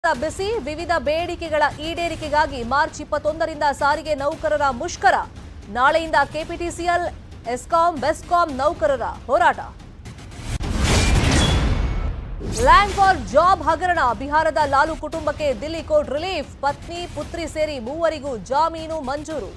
ಬಿಸಿ ವಿವಿಧ ಬೇಡಿಕೆಗಳ ಈಡೇರಿಕೆಗಾಗಿ ಮಾರ್ಚ್ ಇಪ್ಪತ್ತೊಂದರಿಂದ ಸಾರಿಗೆ ನೌಕರರ ಮುಷ್ಕರ ನಾಳೆಯಿಂದ ಕೆಪಿಟಿಸಿಎಲ್ ಎಸ್ಕಾಂ ಬೆಸ್ಕಾಂ ನೌಕರರ ಹೋರಾಟ ಲ್ಯಾಂಡ್ ಫಾರ್ ಜಾಬ್ ಹಗರಣ ಬಿಹಾರದ ಲಾಲು ಕುಟುಂಬಕ್ಕೆ ದಿಲ್ಲಿ ಕೋರ್ಟ್ ರಿಲೀಫ್ ಪತ್ನಿ ಪುತ್ರಿ ಸೇರಿ ಮೂವರಿಗೂ ಜಾಮೀನು ಮಂಜೂರು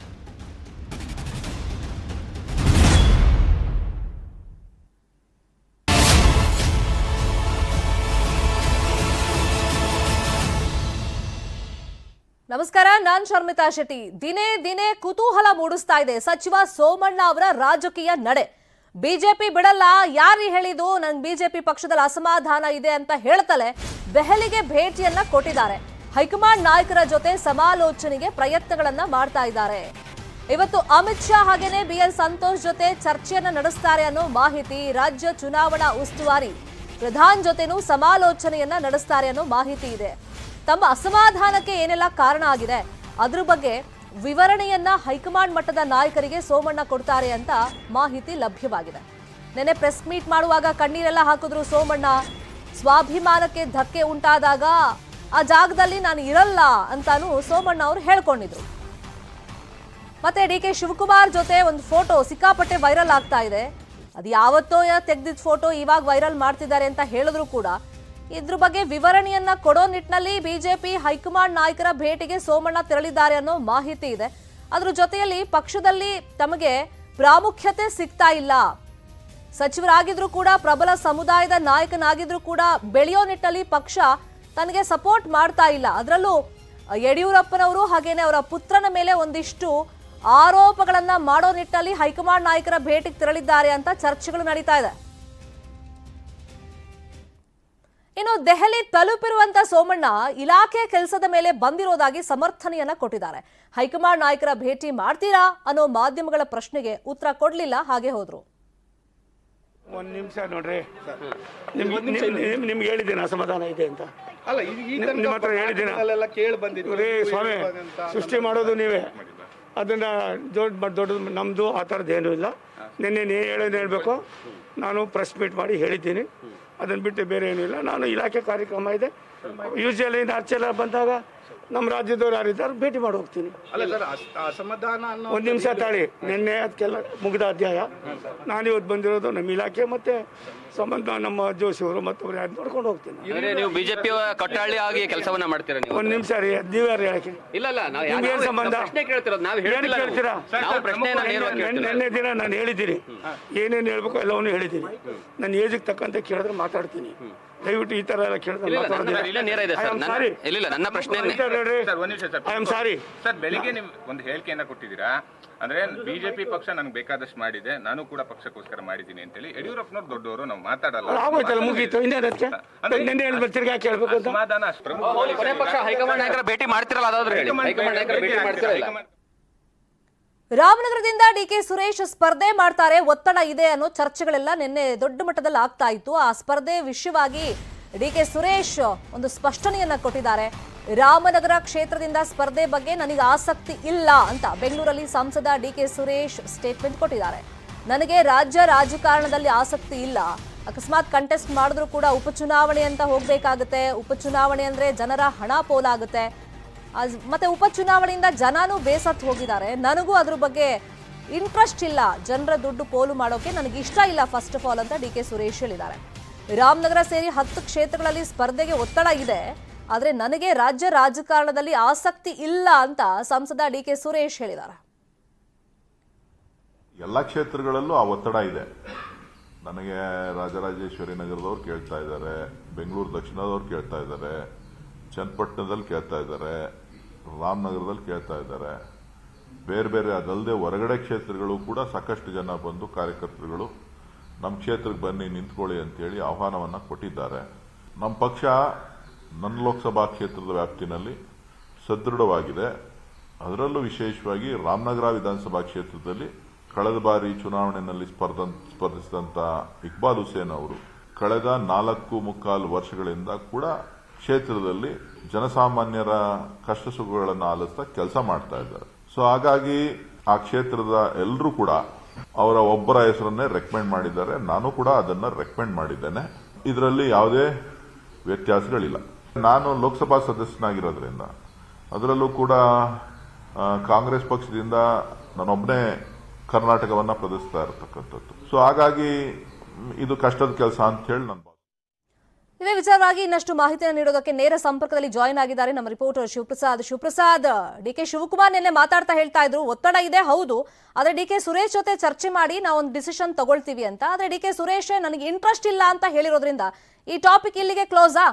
ನಮಸ್ಕಾರ ನಾನ್ ಶರ್ಮಿತಾ ಶೆಟ್ಟಿ ದಿನೇ ದಿನೇ ಕುತೂಹಲ ಮೂಡಿಸ್ತಾ ಇದೆ ಸಚಿವ ಸೋಮಣ್ಣ ಅವರ ರಾಜಕೀಯ ನಡೆ ಬಿಜೆಪಿ ಬಿಡಲ್ಲ ಯಾರು ಹೇಳಿದು ನನ್ ಬಿಜೆಪಿ ಪಕ್ಷದಲ್ಲಿ ಅಸಮಾಧಾನ ಇದೆ ಅಂತ ಹೇಳ್ತಲೇ ದೆಹಲಿಗೆ ಭೇಟಿಯನ್ನ ಕೊಟ್ಟಿದ್ದಾರೆ ಹೈಕಮಾಂಡ್ ನಾಯಕರ ಜೊತೆ ಸಮಾಲೋಚನೆಗೆ ಪ್ರಯತ್ನಗಳನ್ನ ಮಾಡ್ತಾ ಇದ್ದಾರೆ ಇವತ್ತು ಅಮಿತ್ ಶಾ ಹಾಗೇನೆ ಬಿ ಎಲ್ ಸಂತೋಷ್ ಜೊತೆ ಚರ್ಚೆಯನ್ನ ನಡೆಸ್ತಾರೆ ಅನ್ನೋ ಮಾಹಿತಿ ರಾಜ್ಯ ಚುನಾವಣಾ ಉಸ್ತುವಾರಿ ಪ್ರಧಾನ್ ಜೊತೆನೂ ಸಮಾಲೋಚನೆಯನ್ನ ನಡೆಸ್ತಾರೆ ಅನ್ನೋ ಮಾಹಿತಿ ಇದೆ ತಮ್ಮ ಅಸಮಾಧಾನಕ್ಕೆ ಏನೆಲ್ಲ ಕಾರಣ ಆಗಿದೆ ಅದ್ರ ಬಗ್ಗೆ ವಿವರಣೆಯನ್ನ ಹೈಕಮಾಂಡ್ ಮಟ್ಟದ ನಾಯಕರಿಗೆ ಸೋಮಣ್ಣ ಕೊಡ್ತಾರೆ ಅಂತ ಮಾಹಿತಿ ಲಭ್ಯವಾಗಿದೆ ನೆನೆ ಪ್ರೆಸ್ ಮೀಟ್ ಮಾಡುವಾಗ ಕಣ್ಣೀರೆಲ್ಲ ಹಾಕಿದ್ರು ಸೋಮಣ್ಣ ಸ್ವಾಭಿಮಾನಕ್ಕೆ ಧಕ್ಕೆ ಉಂಟಾದಾಗ ಆ ಜಾಗದಲ್ಲಿ ನಾನು ಇರಲ್ಲ ಅಂತಾನು ಸೋಮಣ್ಣ ಅವರು ಹೇಳ್ಕೊಂಡಿದ್ರು ಮತ್ತೆ ಡಿ ಕೆ ಶಿವಕುಮಾರ್ ಜೊತೆ ಒಂದು ಫೋಟೋ ಸಿಕ್ಕಾಪಟ್ಟೆ ವೈರಲ್ ಆಗ್ತಾ ಇದೆ ಅದು ಯಾವತ್ತೋ ತೆಗೆದಿದ್ದ ಫೋಟೋ ಇವಾಗ ವೈರಲ್ ಮಾಡ್ತಿದ್ದಾರೆ ಅಂತ ಹೇಳಿದ್ರು ಕೂಡ ಇದ್ರ ಬಗ್ಗೆ ವಿವರಣೆಯನ್ನ ಕೊಡೋ ನಿಟ್ಟಿನಲ್ಲಿ ಬಿಜೆಪಿ ಹೈಕಮಾಂಡ್ ನಾಯಕರ ಭೇಟಿಗೆ ಸೋಮಣ್ಣ ತೆರಳಿದ್ದಾರೆ ಅನ್ನೋ ಮಾಹಿತಿ ಇದೆ ಅದ್ರ ಜೊತೆಯಲ್ಲಿ ಪಕ್ಷದಲ್ಲಿ ತಮಗೆ ಪ್ರಾಮುಖ್ಯತೆ ಸಿಗ್ತಾ ಇಲ್ಲ ಸಚಿವರಾಗಿದ್ರು ಕೂಡ ಪ್ರಬಲ ಸಮುದಾಯದ ನಾಯಕನಾಗಿದ್ರು ಕೂಡ ಬೆಳೆಯೋ ನಿಟ್ಟಲ್ಲಿ ಪಕ್ಷ ತನಗೆ ಸಪೋರ್ಟ್ ಮಾಡ್ತಾ ಇಲ್ಲ ಅದರಲ್ಲೂ ಯಡಿಯೂರಪ್ಪನವರು ಹಾಗೇನೆ ಅವರ ಪುತ್ರನ ಮೇಲೆ ಒಂದಿಷ್ಟು ಆರೋಪಗಳನ್ನ ಮಾಡೋ ನಿಟ್ಟಲ್ಲಿ ಹೈಕಮಾಂಡ್ ನಾಯಕರ ಭೇಟಿಗೆ ತೆರಳಿದ್ದಾರೆ ಅಂತ ಚರ್ಚೆಗಳು ನಡೀತಾ ಇದೆ ಇನ್ನು ದೆಹಲಿ ತಲುಪಿರುವಂತ ಸೋಮಣ್ಣ ಇಲಾಖೆ ಕೆಲಸದ ಮೇಲೆ ಬಂದಿರೋದಾಗಿ ಸಮರ್ಥನೆಯನ್ನ ಕೊಟ್ಟಿದ್ದಾರೆ ಹೈಕಮಾಂಡ್ ನಾಯಕರ ಭೇಟಿ ಮಾಡ್ತೀರಾ ಅನ್ನೋ ಮಾಧ್ಯಮಗಳ ಪ್ರಶ್ನೆಗೆ ಉತ್ತರ ಕೊಡ್ಲಿಲ್ಲ ಹಾಗೆ ಹೋದ್ರು ಒಂದು ನಿಮಿಷ ನೋಡ್ರಿ ನಿಮ್ಗೆ ನಿಮ್- ನಿಮ್ಗೆ ಹೇಳಿದ್ದೀನಿ ಅಸಮಾಧಾನ ಇದೆ ಅಂತ ಅಲ್ಲ ಇದು ಈ ನಿಮ್- ನಿಮ್ಮ ಹತ್ರ ಹೇಳಿದ್ದೀನ? ಎಲ್ಲ ಕೇಳಿ ಬಂದಿದ್ದು ರೀ ಸ್ವಾಮಿ ಸೃಷ್ಟಿ ಮಾಡೋದು ನೀವೇ ಅದನ್ನ ದೊಡ್ಡ ದೊಡ್ಡದು ನಮ್ಮದು ಆ ಥರದ್ದು ಏನೂ ಇಲ್ಲ ನಿನ್ನೆ ನೀವು ಹೇಳೋದು ಹೇಳಬೇಕು ನಾನು ಪ್ರೆಸ್ ಮೀಟ್ ಮಾಡಿ ಹೇಳಿದ್ದೀನಿ ಅದನ್ನು ಬಿಟ್ಟು ಬೇರೆ ಏನೂ ಇಲ್ಲ ನಾನು ಇಲಾಖೆ ಕಾರ್ಯಕ್ರಮ ಇದೆ ಯೂಶಲಿ ಅರ್ಚೆಲ್ಲ ಬಂದಾಗ ನಮ್ಮ ರಾಜ್ಯದವ್ರು ಯಾರಿದ್ದಾರೆ ಭೇಟಿ ಮಾಡಿ ಹೋಗ್ತೀನಿ ಅಲ್ಲ ಸರ್ ಅಸ್- ಅಸಮಾಧಾನ ಅನ್ನೋ ಒಂದು ನಿಮಿಷ ತಾಳಿ ನಿನ್ನೆ ಅದಕ್ಕೆಲ್ಲ ಮುಗಿದ ಅಧ್ಯಾಯ ನಾನು ಇವತ್ತು ಬಂದಿರೋದು ನಮ್ಮ ಇಲಾಖೆ ಮತ್ತೆ ಸಂಬಂಧ ನಮ್ಮ ಜೋಶಿಯವರು ಮತ್ತೊಬ್ರು ಯಾರು ನೋಡ್ಕೊಂಡು ಹೋಗ್ತೀನಿ ಅಂದ್ರೆ ನೀವು ಬಿಜೆಪಿ ಕಟ್ಟಾಳಿ ಆಗಿ ಕೆಲಸವನ್ನ ಮಾಡ್ತೀರಾ ನೀವು ಒಂದು ನಿಮಿಷ ರೀ ನೀವು ಯಾರು ಹೇಳಕ್ಕೆ ಇಲ್ಲ ಇಲ್ಲ ನಾವು ನಿಮ್ಗೆ ಏನ್ ನಾವು ಸಂಬಂಧ? ಪ್ರಶ್ನೆ ಕೇಳ್ತಿರೋದು ನಾವು ಏನು ಹೇಳ್ತಿಲ್ಲ ನಾವು. ಕೇಳ್ತೀರಾ ನಾವು ಪ್ರಶ್ನೆಯನ್ನ ನೇರವಾಗಿ ನೆನ್ನೆ- ಕೇಳ್ತಿಲ್ಲ ನೆನ್ನೆ ದಿನ ನಾನು ಹೇಳಿದ್ದೀನಿ ಏನೇನು ಹೇಳ್ಬೇಕು ಎಲ್ಲವನ್ನೂ ಹೇಳಿದ್ದೀನಿ ನನ್ನ ಏಜಿಗೆ ತಕ್ಕಂತೆ ಕೇಳಿದ್ರೆ ಮಾತಾಡ್ತೀನಿ ದಯವಿಟ್ಟು ಈ ತರ ಎಲ್ಲ ಕೇಳಿದ್ರೆ ಇಲ್ಲ, ನನ್ನ ಮಾತಾಡೋದಿಲ್ಲ ಪ್ರಶ್ನೆ ನೇರ ಇದೆ ಸರ್ ನನ್ನ ಸಾರಿ ಇಲ್ಲ ಇಲ್ಲ ನನ್ನ ಪ್ರಶ್ನೆ ಸರ್ ಒಂದ್ ನಿಮಿಷ sir I am sorry sir ಬೆಳಿಗ್ಗೆ ನೀವು ಒಂದು ಹೇಳಿಕೆಯನ್ನ ಕೊಟ್ಟಿದ್ದೀರಾ ಅಂದ್ರೆ ಬಿಜೆಪಿ ಪಕ್ಷ ನನಗೆ ಬೇಕಾದಷ್ಟು ಮಾಡಿದೆ ನಾನು ಕೂಡ ಪಕ್ಷಕ್ಕೋಸ್ಕರ ಮಾಡಿದ್ದೀನಿ ಅಂತೇಳಿ ಯಡಿಯೂರಪ್ಪನವ್ರು ದೊಡ್ಡವರು ನಾವು ಮಾತಾಡಲ್ಲ ಆಗೋಯ್ತಲ್ಲ ಮುಗೀತು ಇನ್ನೇನು ಅದಕ್ಕೆ ನೆನ್ನೆ ಹೇಳ್ಬೇಕು ತಿರ್ಗಾ ಕೇಳ್ಬೇಕು ಅಂತ ಸಮಾಧಾನ ಅಷ್ಟು ಪ್ರಮುಖವಾಗಿ ಕೊನೆ ಪಕ್ಷ ಹೈಕಮಾಂಡ್ ನಾಯಕರ ಭೇಟಿ ಮಾಡ್ತಿರಲ್ಲ ಅದಾದ್ರೂ ಹೇಳಿ ಹೈಕಮಾಂಡ್ ನಾಯಕರ ಭೇಟಿ ಮಾಡ್ತಿರಲ್ಲ ಹೈಕಮಾಂಡ್ ರಾಮನಗರದಿಂದ ಡಿ ಕೆ ಸುರೇಶ್ ಸ್ಪರ್ಧೆ ಮಾಡ್ತಾರೆ ಒತ್ತಡ ಇದೆ ಅನ್ನೋ ಚರ್ಚೆಗಳೆಲ್ಲ ನಿನ್ನೆ ದೊಡ್ಡ ಮಟ್ಟದಲ್ಲಿ ಆಗ್ತಾ ಇತ್ತು ಆ ಸ್ಪರ್ಧೆ ವಿಷಯವಾಗಿ ಡಿ ಕೆ ಸುರೇಶ್ ಒಂದು ಸ್ಪಷ್ಟನೆಯನ್ನ ಕೊಟ್ಟಿದ್ದಾರೆ ರಾಮನಗರ ಕ್ಷೇತ್ರದಿಂದ ಸ್ಪರ್ಧೆ ಬಗ್ಗೆ ನನಗೆ ಆಸಕ್ತಿ ಇಲ್ಲ ಅಂತ ಬೆಂಗಳೂರಲ್ಲಿ ಸಂಸದ ಡಿ ಕೆ ಸುರೇಶ್ ಸ್ಟೇಟ್ಮೆಂಟ್ ಕೊಟ್ಟಿದ್ದಾರೆ ನನಗೆ ರಾಜ್ಯ ರಾಜಕಾರಣದಲ್ಲಿ ಆಸಕ್ತಿ ಇಲ್ಲ ಅಕಸ್ಮಾತ್ ಕಂಟೆಸ್ಟ್ ಮಾಡಿದ್ರು ಕೂಡ ಉಪಚುನಾವಣೆ ಅಂತ ಹೋಗ್ಬೇಕಾಗುತ್ತೆ ಉಪಚುನಾವಣೆ ಅಂದ್ರೆ ಜನರ ಹಣ ಪೋಲಾಗುತ್ತೆ ಅದ್- ಮತ್ತೆ ಉಪಚುನಾವಣೆಯಿಂದ ಜನನೂ ಬೇಸತ್ತು ಹೋಗಿದ್ದಾರೆ ನನಗೂ ಅದ್ರ ಬಗ್ಗೆ ಇಂಟ್ರೆಸ್ಟ್ ಇಲ್ಲ ಜನರ ದುಡ್ಡು ಪೋಲು ಮಾಡೋಕೆ ನನಗೆ ಇಷ್ಟ ಇಲ್ಲ ಫಸ್ಟ್ ಆಫ್ ಆಲ್ ಅಂತ ಡಿ ಕೆ ಸುರೇಶ್ ಹೇಳಿದ್ದಾರೆ ರಾಮನಗರ ಸೇರಿ ಹತ್ತು ಕ್ಷೇತ್ರಗಳಲ್ಲಿ ಸ್ಪರ್ಧೆಗೆ ಒತ್ತಡ ಇದೆ ಆದರೆ ನನಗೆ ರಾಜ್ಯ ರಾಜಕಾರಣದಲ್ಲಿ ಆಸಕ್ತಿ ಇಲ್ಲ ಅಂತ ಸಂಸದ ಡಿ ಕೆ ಸುರೇಶ್ ಹೇಳಿದ್ದಾರೆ ಎಲ್ಲ ಕ್ಷೇತ್ರಗಳಲ್ಲೂ ಆ ಒತ್ತಡ ಇದೆ ನನಗೆ ರಾಜರಾಜೇಶ್ವರಿ ನಗರದವ್ರು ಕೇಳ್ತಾ ಇದ್ದಾರೆ ಬೆಂಗಳೂರು ದಕ್ಷಿಣದವ್ರು ಕೇಳ್ತಾ ಇದ್ದಾರೆ ಚನ್ನಪಟ್ಟಣದಲ್ಲಿ ಕೇಳ್ತಾ ಇದ್ದಾರೆ ರಾಮನಗರದಲ್ಲಿ ಕೇಳ್ತಾ ಇದ್ದಾರೆ ಬೇರೆ ಬೇರೆ ಅದಲ್ಲದೆ ಹೊರಗಡೆ ಕ್ಷೇತ್ರಗಳು ಕೂಡ ಸಾಕಷ್ಟು ಜನ ಬಂದು ಕಾರ್ಯಕರ್ತರುಗಳು ನಮ್ಮ ಕ್ಷೇತ್ರಕ್ಕೆ ಬನ್ನಿ ನಿಂತ್ಕೊಳ್ಳಿ ಅಂತೇಳಿ ಆಹ್ವಾನವನ್ನು ಕೊಟ್ಟಿದ್ದಾರೆ ನಮ್ಮ ಪಕ್ಷ ನನ್ನ ಲೋಕಸಭಾ ಕ್ಷೇತ್ರದ ವ್ಯಾಪ್ತಿನಲ್ಲಿ ಸದೃಢವಾಗಿದೆ ಅದರಲ್ಲೂ ವಿಶೇಷವಾಗಿ ರಾಮನಗರ ವಿಧಾನಸಭಾ ಕ್ಷೇತ್ರದಲ್ಲಿ ಕಳೆದ ಬಾರಿ ಚುನಾವಣೆಯಲ್ಲಿ ಸ್ಪರ್ಧ ಸ್ಪರ್ಧಿಸಿದಂತ ಇಕ್ಬಾಲ್ ಹುಸೇನ್ ಅವರು ಕಳೆದ ನಾಲ್ಕು ಮುಕ್ಕಾಲು ವರ್ಷಗಳಿಂದ ಕೂಡ ಕ್ಷೇತ್ರದಲ್ಲಿ ಜನಸಾಮಾನ್ಯರ ಕಷ್ಟ ಸುಖಗಳನ್ನು ಆಲಿಸ್ತಾ ಕೆಲಸ ಮಾಡ್ತಾ ಇದ್ದಾರೆ ಸೊ ಹಾಗಾಗಿ ಆ ಕ್ಷೇತ್ರದ ಎಲ್ಲರೂ ಕೂಡ ಅವರ ಒಬ್ಬರ ಹೆಸರನ್ನೇ ರೆಕಮೆಂಡ್ ಮಾಡಿದ್ದಾರೆ ನಾನು ಕೂಡ ಅದನ್ನ ರೆಕಮೆಂಡ್ ಮಾಡಿದ್ದೇನೆ ಇದರಲ್ಲಿ ಯಾವುದೇ ವ್ಯತ್ಯಾಸಗಳಿಲ್ಲ ನಾನು ಲೋಕಸಭಾ ಸದಸ್ಯನಾಗಿರೋದ್ರಿಂದ ಅದರಲ್ಲೂ ಕೂಡ ಆ, ಕಾಂಗ್ರೆಸ್ ಪಕ್ಷದಿಂದ ನಾನೊಬ್ಬನೇ ಕರ್ನಾಟಕವನ್ನ ಪ್ರದರ್ಶಿಸ್ತಾ ಇರತಕ್ಕಂಥದ್ದು ಸೊ ಹಾಗಾಗಿ ಮ್, ಇದು ಕಷ್ಟದ ಕೆಲಸ ಅಂತ ಹೇಳಿ ನಾನು ಭಾವಿಸ್ತೀನಿ. ಇದೇ ವಿಚಾರವಾಗಿ ಇನ್ನಷ್ಟು ಮಾಹಿತಿಯನ್ನು ನೀಡೋದಕ್ಕೆ ನೇರ ಸಂಪರ್ಕದಲ್ಲಿ ಜಾಯಿನ್ ಆಗಿದ್ದಾರೆ ನಮ್ಮ reporter Shivaprasad Shivaprasad D K Shivakumar ನಿನ್ನೆ ಮಾತಾಡ್ತಾ ಹೇಳ್ತಾ ಇದ್ರು ಒತ್ತಡ ಇದೆ ಹೌದು ಆದ್ರೆ ಡಿ ಕೆ ಸುರೇಶ್ ಜೊತೆ ಚರ್ಚೆ ಮಾಡಿ ನಾವು ಒಂದು ಡಿಸಿಷನ್ ತಗೊಳ್ತೀವಿ ಅಂತ ಆದ್ರೆ ಡಿ ಕೆ ಸುರೇಶ್ ನನಗೆ ಇಂಟ್ರೆಸ್ಟ್ ಇಲ್ಲ ಅಂತ ಹೇಳಿರೋದ್ರಿಂದ ಈ ಟಾಪಿಕ್ ಇಲ್ಲಿಗೆ ಕ್ಲೋಸಾ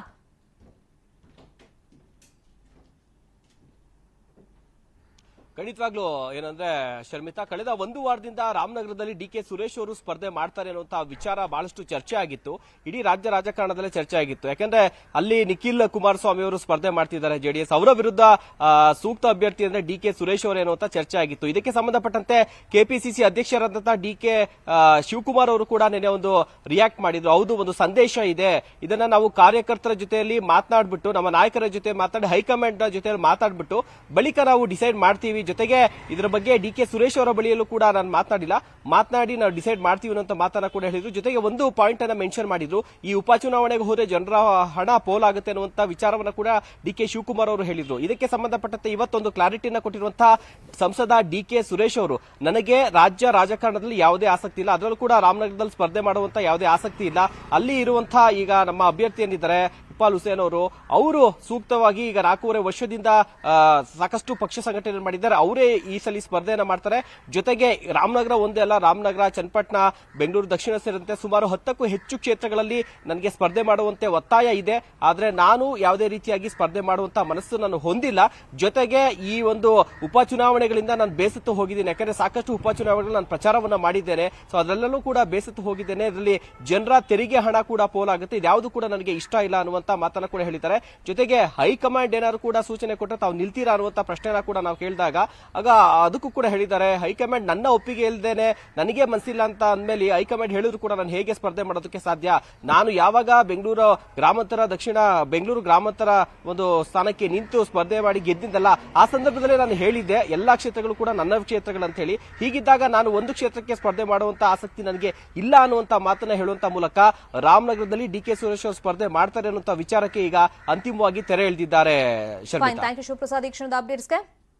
ಖಂಡಿತವಾಗ್ಲೂ ಏನಂದ್ರೆ ಶರ್ಮಿತಾ ಕಳೆದ ಒಂದು ವಾರದಿಂದ ರಾಮನಗರದಲ್ಲಿ ಡಿ ಕೆ ಸುರೇಶ್ ಅವರು ಸ್ಪರ್ಧೆ ಮಾಡ್ತಾರೆ ಅನ್ನುವಂತಹ ವಿಚಾರ ಬಹಳಷ್ಟು ಚರ್ಚೆ ಆಗಿತ್ತು ಇಡೀ ರಾಜ್ಯ ರಾಜಕಾರಣದಲ್ಲೇ ಚರ್ಚೆ ಆಗಿತ್ತು ಯಾಕಂದ್ರೆ ಅಲ್ಲಿ ನಿಖಿಲ್ ಕುಮಾರಸ್ವಾಮಿ ಅವರು ಸ್ಪರ್ಧೆ ಮಾಡ್ತಿದ್ದಾರೆ ಜೆಡಿಎಸ್ ಅವರ ವಿರುದ್ಧ ಆ, ಸೂಕ್ತ ಅಭ್ಯರ್ಥಿ ಅಂದ್ರೆ ಡಿ ಕೆ ಸುರೇಶ್ ಅವರು ಅನ್ನುವಂತ ಚರ್ಚೆ ಆಗಿತ್ತು ಇದಕ್ಕೆ ಸಂಬಂಧಪಟ್ಟಂತೆ ಕೆಪಿಸಿಸಿ ಅಧ್ಯಕ್ಷರಾದಂತಹ ಡಿ ಕೆ ಶಿವಕುಮಾರ್ ಅವರು ಕೂಡ ನಿನ್ನೆ ಒಂದು ರಿಯಾಕ್ಟ್ ಮಾಡಿದ್ರು ಹೌದು ಒಂದು ಸಂದೇಶ ಇದೆ ಇದನ್ನ ನಾವು ಕಾರ್ಯಕರ್ತರ ಜೊತೆಯಲ್ಲಿ ಮಾತನಾಡ್ಬಿಟ್ಟು ನಮ್ಮ ನಾಯಕರ ಜೊತೆ ಮಾತಾಡಿ ಹೈಕಮಾಂಡ್ ಜೊತೆ ಮಾತಾಡ್ಬಿಟ್ಟು ಬಳಿಕ ನಾವು ಡಿಸೈಡ್ ಮಾಡ್ತೀವಿ ಜೊತೆಗೆ ಇದರ ಬಗ್ಗೆ ಡಿ ಕೆ ಸುರೇಶ್ ಅವರ ಬಳಿಯಲ್ಲೂ ಕೂಡ ನಾನು ಮಾತನಾಡಿಲ್ಲ ಮಾತನಾಡಿ ನಾವು ಡಿಸೈಡ್ ಮಾಡ್ತೀವಿ ಅನ್ನೋ ಮಾತನ್ನ ಕೂಡ ಹೇಳಿದ್ರು ಜೊತೆಗೆ ಒಂದು ಪಾಯಿಂಟ್ ಅನ್ನ ಮೆನ್ಷನ್ ಮಾಡಿದ್ರು ಈ ಉಪಚುನಾವಣೆಗೆ ಹೋದ್ರೆ ಜನರ ಹಣ ಪೋಲಾಗುತ್ತೆ ಅನ್ನುವಂತ ವಿಚಾರವನ್ನ ಕೂಡ ಡಿ ಕೆ ಶಿವಕುಮಾರ್ ಅವರು ಹೇಳಿದ್ರು ಇದಕ್ಕೆ ಸಂಬಂಧಪಟ್ಟಂತೆ ಇವತ್ತೊಂದು ಕ್ಲಾರಿಟಿನ ಕೊಟ್ಟಿರುವಂತಹ ಸಂಸದ ಡಿ ಕೆ ಸುರೇಶ್ ಅವರು ನನಗೆ ರಾಜ್ಯ ರಾಜಕಾರಣದಲ್ಲಿ ಯಾವುದೇ ಆಸಕ್ತಿ ಇಲ್ಲ ಅದರಲ್ಲೂ ಕೂಡ ರಾಮನಗರದಲ್ಲಿ ಸ್ಪರ್ಧೆ ಮಾಡುವಂತ ಯಾವುದೇ ಆಸಕ್ತಿ ಇಲ್ಲ ಅಲ್ಲಿ ಇರುವಂತಹ ಈಗ ನಮ್ಮ ಅಭ್ಯರ್ಥಿ ಏನಿದ್ದಾರೆ ಇಕ್ಬಾಲ್ ಹುಸೇನ್ ಅವರು ಅವರು ಸೂಕ್ತವಾಗಿ ಈಗ ನಾಲ್ಕೂವರೆ ವರ್ಷದಿಂದ ಆ, ಸಾಕಷ್ಟು ಪಕ್ಷ ಸಂಘಟನೆ ಮಾಡಿದ್ದಾರೆ ಅವರೇ ಈ ಸಲ ಸ್ಪರ್ಧೆಯನ್ನ ಮಾಡ್ತಾರೆ ಜೊತೆಗೆ ರಾಮನಗರ ಒಂದೇ ಅಲ್ಲ ರಾಮನಗರ ಚನ್ನಪಟ್ಟಣ ಬೆಂಗಳೂರು ದಕ್ಷಿಣ ಸೇರಿದಂತೆ ಸುಮಾರು ಹತ್ತಕ್ಕೂ ಹೆಚ್ಚು ಕ್ಷೇತ್ರಗಳಲ್ಲಿ ನನಗೆ ಸ್ಪರ್ಧೆ ಮಾಡುವಂತೆ ಒತ್ತಾಯ ಇದೆ ಆದ್ರೆ ನಾನು ಯಾವುದೇ ರೀತಿಯಾಗಿ ಸ್ಪರ್ಧೆ ಮಾಡುವಂತ ಮನಸ್ಸು ನಾನು ಹೊಂದಿಲ್ಲ ಜೊತೆಗೆ ಈ ಒಂದು ಉಪಚುನಾವಣೆಗಳಿಂದ ನಾನು ಬೇಸತ್ತು ಹೋಗಿದ್ದೀನಿ ಯಾಕಂದ್ರೆ ಸಾಕಷ್ಟು ಉಪಚುನಾವಣೆಗಳು ನಾನು ಪ್ರಚಾರವನ್ನ ಮಾಡಿದ್ದೇನೆ ಸೊ ಅದರಲ್ಲೂ ಕೂಡ ಬೇಸತ್ತು ಹೋಗಿದ್ದೇನೆ ಇದರಲ್ಲಿ ಜನರ ತೆರಿಗೆ ಹಣ ಕೂಡ ಪೋಲಾಗುತ್ತೆ ಇದ್ಯಾವುದು ಕೂಡ ನನಗೆ ಇಷ್ಟ ಇಲ್ಲ ಅನ್ನುವಂತ ಮಾತನ್ನ ಕೂಡ ಹೇಳಿದ್ದಾರೆ ಜೊತೆಗೆ ಹೈಕಮಾಂಡ್ ಏನಾದ್ರು ಕೂಡ ಸೂಚನೆ ಕೊಟ್ಟರೆ ತಾವು ನಿಲ್ತೀರಾ ಅನ್ನುವಂತ ಪ್ರಶ್ನೆನ ಕೂಡ ನಾವು ಕೇಳಿದಾಗ ಆಗ ಅದಕ್ಕೂ ಕೂಡ ಹೇಳಿದ್ದಾರೆ ಹೈಕಮಾಂಡ್ ನನ್ನ ಒಪ್ಪಿಗೆ ಇಲ್ದೇನೆ ನನಗೆ ಮನಸ್ಸಿಲ್ಲ ಅಂತ ಅಂದ್ಮೇಲೆ ಹೈಕಮಾಂಡ್ ಹೇಳಿದ್ರು ಕೂಡ ನಾನು ಹೇಗೆ ಸ್ಪರ್ಧೆ ಮಾಡೋದಕ್ಕೆ ಸಾಧ್ಯ ನಾನು ಯಾವಾಗ ಬೆಂಗಳೂರು ಗ್ರಾಮಾಂತರ ದಕ್ಷಿಣ ಬೆಂಗಳೂರು ಗ್ರಾಮಾಂತರ ಒಂದು ಸ್ಥಾನಕ್ಕೆ ನಿಂತು ಸ್ಪರ್ಧೆ ಮಾಡಿ ಗೆದ್ದಿದ್ದಲ್ಲ ಆ ಸಂದರ್ಭದಲ್ಲಿ ನಾನು ಹೇಳಿದ್ದೆ ಎಲ್ಲಾ ಕ್ಷೇತ್ರಗಳು ಕೂಡ ನನ್ನ ಕ್ಷೇತ್ರಗಳಂತ ಹೇಳಿ ಹೀಗಿದ್ದಾಗ ನಾನು ಒಂದು ಕ್ಷೇತ್ರಕ್ಕೆ ಸ್ಪರ್ಧೆ ಮಾಡುವಂತ ಆಸಕ್ತಿ ನನಗೆ ಇಲ್ಲ ಅನ್ನುವಂತ ಮಾತನ್ನ ಹೇಳುವಂತ ಮೂಲಕ ರಾಮನಗರದಲ್ಲಿ ಡಿ ಕೆ ಸುರೇಶ್ ಅವರು ಸ್ಪರ್ಧೆ ಮಾಡ್ತಾರೆ ಅನ್ನುವಂತ ವಿಚಾರಕ್ಕೆ ಈಗ ಅಂತಿಮವಾಗಿ ತೆರೆ ಎಳೆದಿದ್ದಾರೆ fine Sharmita thank you Shivaprasad ಈ ಕ್ಷಣದ ಅಪ್ಡೇಟ್ಸ್ಗೆ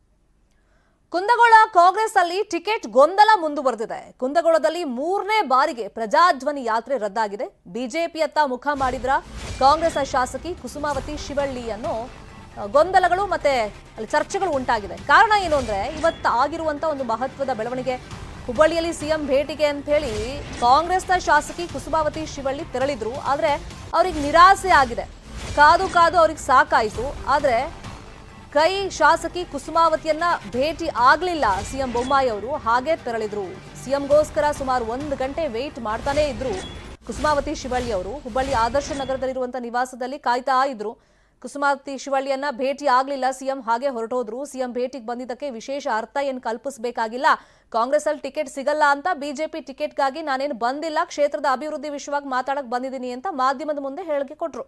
ಕುಂದಗೋಳ ಕಾಂಗ್ರೆಸ್ ಅಲ್ಲಿ ಟಿಕೆಟ್ ಗೊಂದಲ ಮುಂದುವರೆದಿದೆ ಕುಂದಗೋಳದಲ್ಲಿ ಮೂರನೇ ಬಾರಿಗೆ ಪ್ರಜಾಧ್ವನಿ ಯಾತ್ರೆ ರದ್ದಾಗಿದೆ ಬಿಜೆಪಿಯತ್ತ ಮುಖ ಮಾಡಿದ್ರ ಕಾಂಗ್ರೆಸ್ ಶಾಸಕಿ ಕುಸುಮಾವತಿ ಶಿವಳ್ಳಿ ಅನ್ನೋ ಆ, ಗೊಂದಲಗಳು ಮತ್ತೆ ಅಲ್ಲಿ ಚರ್ಚೆಗಳು ಉಂಟಾಗಿದೆ ಕಾರಣ ಏನು ಅಂದ್ರೆ ಇವತ್ತು ಆಗಿರುವಂತ ಒಂದು ಮಹತ್ವದ ಬೆಳವಣಿಗೆ ಹುಬ್ಬಳ್ಳಿಯಲ್ಲಿ ಸಿಎಂ ಭೇಟಿಗೆ ಅಂತ ಹೇಳಿ ಕಾಂಗ್ರೆಸ್ನ ಶಾಸಕಿ ಕುಸುಮಾವತಿ ಶಿವಳ್ಳಿ ತೆರಳಿದ್ರು ಆದ್ರೆ ಅವ್ರಿಗೆ ನಿರಾಸೆ ಆಗಿದೆ ಕಾದು ಕಾದು ಅವ್ರಿಗೆ ಸಾಕಾಯ್ತು ಆದ್ರೆ ಕೈ ಶಾಸಕಿ ಕುಸುಮಾವತಿಯನ್ನ ಭೇಟಿ ಆಗ್ಲಿಲ್ಲ ಸಿಎಂ ಬೊಮ್ಮಾಯಿ ಅವರು ಹಾಗೆ ತೆರಳಿದ್ರು ಸಿಎಂಗೋಸ್ಕರ ಸುಮಾರು ಒಂದು ಗಂಟೆ ವೇಟ್ ಮಾಡ್ತಾನೇ ಇದ್ರು ಕುಸುಮಾವತಿ ಶಿವಳ್ಳಿ ಅವರು ಹುಬ್ಬಳ್ಳಿ ಆದರ್ಶ ನಗರದಲ್ಲಿರುವಂತಹ ನಿವಾಸದಲ್ಲಿ ಕಾಯ್ತಾ ಇದ್ರು ಕುಸುಮಾವತಿ ಶಿವಳ್ಳಿಯನ್ನ ಭೇಟಿ ಆಗ್ಲಿಲ್ಲ ಸಿಎಂ ಹಾಗೆ ಹೊರಟೋದ್ರು ಸಿಎಂ ಭೇಟಿಗೆ ಬಂದಿದ್ದಕ್ಕೆ ವಿಶೇಷ ಅರ್ಥ ಏನು ಕಲ್ಪಿಸಬೇಕಾಗಿಲ್ಲ ಕಾಂಗ್ರೆಸ್ ಅಲ್ಲಿ ಟಿಕೆಟ್ ಸಿಗಲ್ಲ ಅಂತ ಬಿಜೆಪಿ ಟಿಕೆಟ್ಗಾಗಿ ನಾನೇನು ಬಂದಿಲ್ಲ ಕ್ಷೇತ್ರದ ಅಭಿವೃದ್ಧಿ ವಿಷಯವಾಗಿ ಮಾತಾಡಕ್ ಬಂದಿದ್ದೀನಿ ಅಂತ ಮಾಧ್ಯಮದ ಮುಂದೆ ಹೇಳಿಕೆ ಕೊಟ್ರು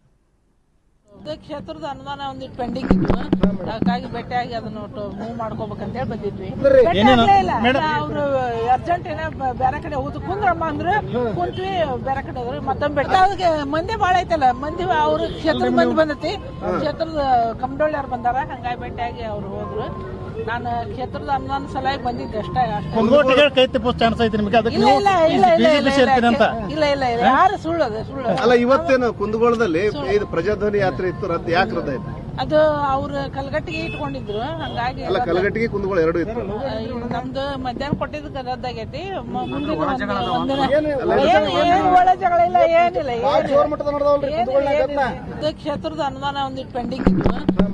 ಇದು ಕ್ಷೇತ್ರದ ಅನುದಾನ ಒಂದಿಟ್ಟು ಪೆಂಡಿಂಗ್ ಇತ್ತು ಹಾಗಾಗಿ ಭೇಟಿಯಾಗಿ ಅದನ್ನ ಒಟ್ಟು ಮೂವ್ ಮಾಡ್ಕೋಬೇಕಂತ ಹೇಳಿ ಬಂದಿದ್ವಿ ಭೇಟಿ ಆಗ್ಲೇ ಇಲ್ಲ ಅವ್ರು ಅರ್ಜೆಂಟ್ ಏನ ಬೇರೆ ಕಡೆ ಹೋಗುದು ಕುಂದ್ರಮ್ಮ ಅಂದ್ರೆ ಕುಂತ್ವಿ ಬೇರೆ ಕಡೆ ಹೋದ್ರು ಮತ್ತೊಮ್ಮೆ ಭೇಟಿ ಅವ್ರಿಗೆ ಮಂದಿ ಬಾಳ ಐತಲ್ಲ ಮಂದಿ ಅವ್ರ ಕ್ಷೇತ್ರದ ಮಂದಿ ಬಂದೈತಿ ಕ್ಷೇತ್ರದ ಕಮಡೊಳ್ಳಿಯವ್ರು ಬಂದಾರ ಹಂಗಾಗಿ ಭೇಟಿಯಾಗಿ ಅವ್ರು ಹೋದ್ರು ನಾನು ಕ್ಷೇತ್ರದ ಅನುದಾನ ಸಲುವಾಗಿ ಬಂದಿದ್ದೆ ಅಷ್ಟೇ ಅಷ್ಟೇ ಕುಂದಗೋಳ ಟಿಕೆಟ್ ಕೈ ತಪ್ಪು ಚಾನ್ಸ್ ಐತಿ ನಿಮಗೆ ಅದಕ್ಕೆ ಇಲ್ಲ ಇಲ್ಲ ಇಲ್ಲ ಇಲ್ಲ ಇಲ್ಲ ಬಿಜೆಪಿ ಸೇರ್ತೀನಿ ಅಂತ ಇಲ್ಲ ಇಲ್ಲ ಇಲ್ಲ ಯಾರು ಸುಳ್ಳು ಅದು ಸುಳ್ಳು ಅಲ್ಲ ಇವತ್ತೇನು ಕುಂದಗೋಳದಲ್ಲಿ ಇದು ಪ್ರಜಾಧ್ವನಿ ಯಾತ್ರೆ ಇತ್ತು ರದ್ದು ಯಾಕೆ ರದ್ದು ಆಯ್ತು ಅದು ಅವ್ರ ಕಲ್ಗಟ್ಟಿಗೆ ಇಟ್ಕೊಂಡಿದ್ರು ಹಂಗಾಗಿ ಅಲ್ಲ ಕಲಗಟ್ಟಿಗೆ ಕುಂದಗೋಳ ಎರಡು ಇತ್ತು ಇವ್ ನಮ್ದು ಮಧ್ಯಾಹ್ನ ಕೊಟ್ಟಿದ್ದಕ್ಕೆ ರದ್ದಾಗೈತಿ ಮ- ಮುಂದಿನ ಒಂದು- ಒಂದಿನ ಏನ್ ಏನ್ ಒಳ ಜಗಳ ಇಲ್ಲ ಏನಿಲ್ಲ ಏನಿಲ್ಲ. ಏನಿಲ್ಲ, ಏನಿಲ್ಲ. ಇದು ಕ್ಷೇತ್ರದ ಅನುದಾನ ಒಂದಿಟ್ಟು ಪೆಂಡಿಂಗ್ ಇತ್ತು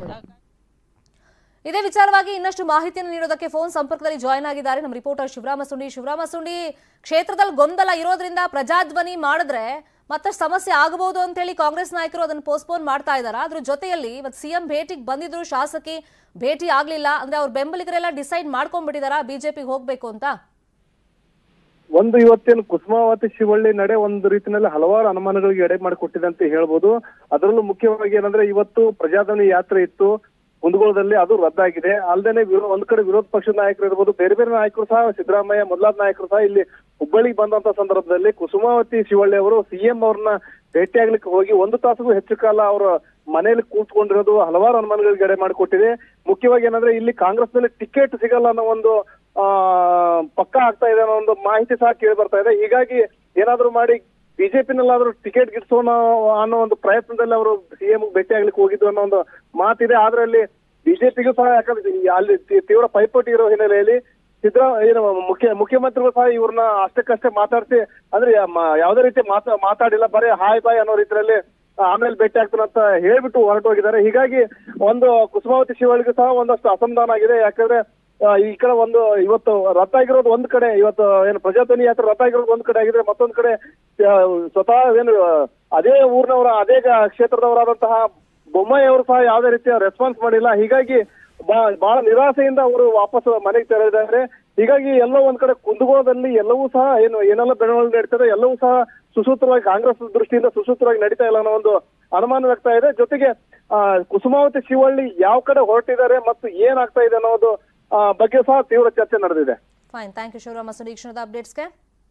ಇದೇ ವಿಚಾರವಾಗಿ ಇನ್ನಷ್ಟು ಮಾಹಿತಿಯನ್ನು ನೀಡೋದಕ್ಕೆ ಫೋನ್ ಸಂಪರ್ಕದಲ್ಲಿ ಜಾಯ್ನ್ ಆಗಿದ್ದಾರೆ ನಮ್ಮ ರಿಪೋರ್ಟರ್ ಶಿವರಾಮ ಸುಂಡಿ ಶಿವರಾಮ ಸುಂಡಿ ಕ್ಷೇತ್ರದಲ್ಲಿ ಗೊಂದಲ ಇರೋದ್ರಿಂದ ಪ್ರಜಾಧ್ವನಿ ಮಾಡಿದ್ರೆ ಮತ್ತಷ್ಟು ಸಮಸ್ಯೆ ಆಗಬಹುದು ಅಂತ ಹೇಳಿ ಕಾಂಗ್ರೆಸ್ ನಾಯಕರು ಅದನ್ನು ಪೋಸ್ಟ್ಪೋನ್ ಮಾಡ್ತಾ ಇದ್ದಾರೆ ಅದ್ರ ಜೊತೆಯಲ್ಲಿ ಇವತ್ತು ಸಿಎಂ ಭೇಟಿಗೆ ಬಂದಿದ್ರು ಶಾಸಕಿ ಭೇಟಿ ಆಗ್ಲಿಲ್ಲ ಅಂದ್ರೆ ಅವ್ರ ಬೆಂಬಲಿಗರೆಲ್ಲ ಡಿಸೈಡ್ ಮಾಡ್ಕೊಂಡ್ಬಿಟ್ಟಿದಾರಾ ಬಿಜೆಪಿಗೆ ಹೋಗ್ಬೇಕು ಅಂತ ಒಂದು ಇವತ್ತೇನು ಕುಸುಮಾವತಿ ಶಿವಳ್ಳಿ ನಡೆ ಒಂದು ರೀತಿಯಲ್ಲಿ ಹಲವಾರು ಅನುಮಾನಗಳಿಗೆ ಎಡೆ ಮಾಡಿಕೊಟ್ಟಿದೆ ಅಂತ ಹೇಳ್ಬೋದು ಅದರಲ್ಲೂ ಮುಖ್ಯವಾಗಿ ಏನಂದ್ರೆ ಇವತ್ತು ಪ್ರಜಾಧ್ವನಿ ಯಾತ್ರೆ ಇತ್ತು ಕುಂದಗೋಳದಲ್ಲಿ ಅದು ರದ್ದಾಗಿದೆ ಅಲ್ಲದೆ ವಿರೋ ಒಂದ್ ಕಡೆ ವಿರೋಧ ಪಕ್ಷದ ನಾಯಕರು ಇರ್ಬೋದು ಬೇರೆ ಬೇರೆ ನಾಯಕರು ಸಹ ಸಿದ್ದರಾಮಯ್ಯ ಮೊದಲಾದ ನಾಯಕರು ಸಹ ಇಲ್ಲಿ ಹುಬ್ಬಳ್ಳಿಗೆ ಬಂದಂತ ಸಂದರ್ಭದಲ್ಲಿ ಕುಸುಮಾವತಿ ಶಿವಳ್ಳಿ ಅವರು ಸಿಎಂ ಅವ್ರನ್ನ ಭೇಟಿಯಾಗ್ಲಿಕ್ಕೆ ಹೋಗಿ ಒಂದು ತಾಸಿಗೂ ಹೆಚ್ಚು ಕಾಲ ಅವರು ಮನೆಯಲ್ಲಿ ಕೂತ್ಕೊಂಡಿರೋದು ಹಲವಾರು ಅನುಮಾನಗಳಿಗೆ ಎಡೆ ಮಾಡಿಕೊಟ್ಟಿದೆ ಮುಖ್ಯವಾಗಿ ಏನಂದ್ರೆ ಇಲ್ಲಿ ಕಾಂಗ್ರೆಸ್ನಲ್ಲಿ ಟಿಕೆಟ್ ಸಿಗಲ್ಲ ಅನ್ನೋ ಒಂದು ಆ ಪಕ್ಕ ಆಗ್ತಾ ಇದೆ ಅನ್ನೋ ಒಂದು ಮಾಹಿತಿ ಸಹ ಕೇಳಿ ಬರ್ತಾ ಇದೆ ಹೀಗಾಗಿ ಏನಾದ್ರೂ ಮಾಡಿ ಬಿಜೆಪಿನಲ್ಲಾದ್ರೂ ಟಿಕೆಟ್ ಗಿಟ್ಸೋಣ ಅನ್ನೋ ಒಂದು ಪ್ರಯತ್ನದಲ್ಲಿ ಅವರು ಸಿಎಂ ಭೇಟಿ ಆಗ್ಲಿಕ್ಕೆ ಹೋಗಿದ್ದು ಅನ್ನೋ ಒಂದು ಮಾತಿದೆ ಆದ್ರೆ ಅಲ್ಲಿ ಬಿಜೆಪಿಗೂ ಸಹ ಯಾಕಂದ್ರೆ ಈ ಅಲ್ಲಿ ತಿ- ತೀವ್ರ ಪೈಪೋಟಿ ಇರೋ ಹಿನ್ನೆಲೆಯಲ್ಲಿ ಸಿದ್ದರಾ ಏನು ಮುಖ್ಯ ಮುಖ್ಯಮಂತ್ರಿಗಳು ಸಹ ಇವ್ರನ್ನ ಅಷ್ಟಕ್ಕಷ್ಟೇ ಮಾತಾಡಿಸಿ ಅಂದ್ರೆ ಮ- ಯಾವುದೇ ರೀತಿ ಮಾತಾ ಮಾತಾಡಿಲ್ಲ ಬರೀ ಹಾಯ್ ಬಾಯ್ ಅನ್ನೋ ರೀತಿಯಲ್ಲಿ ಆಮೇಲೆ ಭೇಟಿ ಆಗ್ತಾನೆ ಅಂತ ಹೇಳ್ಬಿಟ್ಟು ಹೊರಟು ಹೋಗಿದ್ದಾರೆ ಹೀಗಾಗಿ ಒಂದು ಕುಸುಮಾವತಿ ಶಿವಳಿಗೆ ಸಹ ಒಂದಷ್ಟು ಅಸಮಾಧಾನ ಆಗಿದೆ ಯಾಕಂದ್ರೆ ಆ, ಈ ಕಡೆ ಒಂದು ಇವತ್ತು ರಥ ಆಗಿರೋದು ಒಂದ್ ಕಡೆ ಇವತ್ತು ಏನು ಪ್ರಜಾಧ್ವನಿ ಯಾತ್ರೆ ರಥ ಆಗಿರೋದು ಒಂದ್ ಕಡೆ ಆಗಿದ್ರೆ ಮತ್ತೊಂದ್ ಕಡೆ ಆ, ಸ್ವತಃ ಏನು ಆ, ಅದೇ ಊರಿನವರ ಅದೇ ಗ- ಕ್ಷೇತ್ರದವರಾದಂತಹ ಬೊಮ್ಮಾಯಿ ಅವರು ಸಹ ಯಾವುದೇ ರೀತಿಯ ರೆಸ್ಪಾನ್ಸ್ ಮಾಡಿಲ್ಲ ಹೀಗಾಗಿ ಬಾ- ಬಹಳ ನಿರಾಸೆಯಿಂದ ಅವರು ವಾಪಸ್ ಮನೆಗೆ ತೆರಳಿದ್ದಾರೆ ಹೀಗಾಗಿ ಎಲ್ಲೋ ಒಂದ್ ಕಡೆ ಕುಂದಗೋಳದಲ್ಲಿ ಎಲ್ಲವೂ ಸಹ ಏನು ಏನೆಲ್ಲ ಬೆಳವಣಿಗೆ ನಡೀತದೆ ಎಲ್ಲವೂ ಸಹ ಸುಸೂತ್ರವಾಗಿ ಕಾಂಗ್ರೆಸ್ ದೃಷ್ಟಿಯಿಂದ ಸುಸೂತ್ರವಾಗಿ ನಡೀತಾ ಇಲ್ಲ ಅನ್ನೋ ಒಂದು ಅನುಮಾನ ವ್ಯಕ್ತ ಇದೆ ಜೊತೆಗೆ ಆ ಕುಸುಮಾವತಿ ಶಿವಳ್ಳಿ ಯಾವ ಕಡೆ ಹೊರಟಿದ್ದಾರೆ ಮತ್ತು ಏನಾಗ್ತಾ ಇದೆ ಅನ್ನೋದು ಆ, ಬಗ್ಗೆ ಸಹ ತೀವ್ರ ಚರ್ಚೆ ನಡೆದಿದೆ fine thank you Shivarama sir ಈ ಕ್ಷಣದ ಅಪ್ಡೇಟ್ಸ್ಗೆ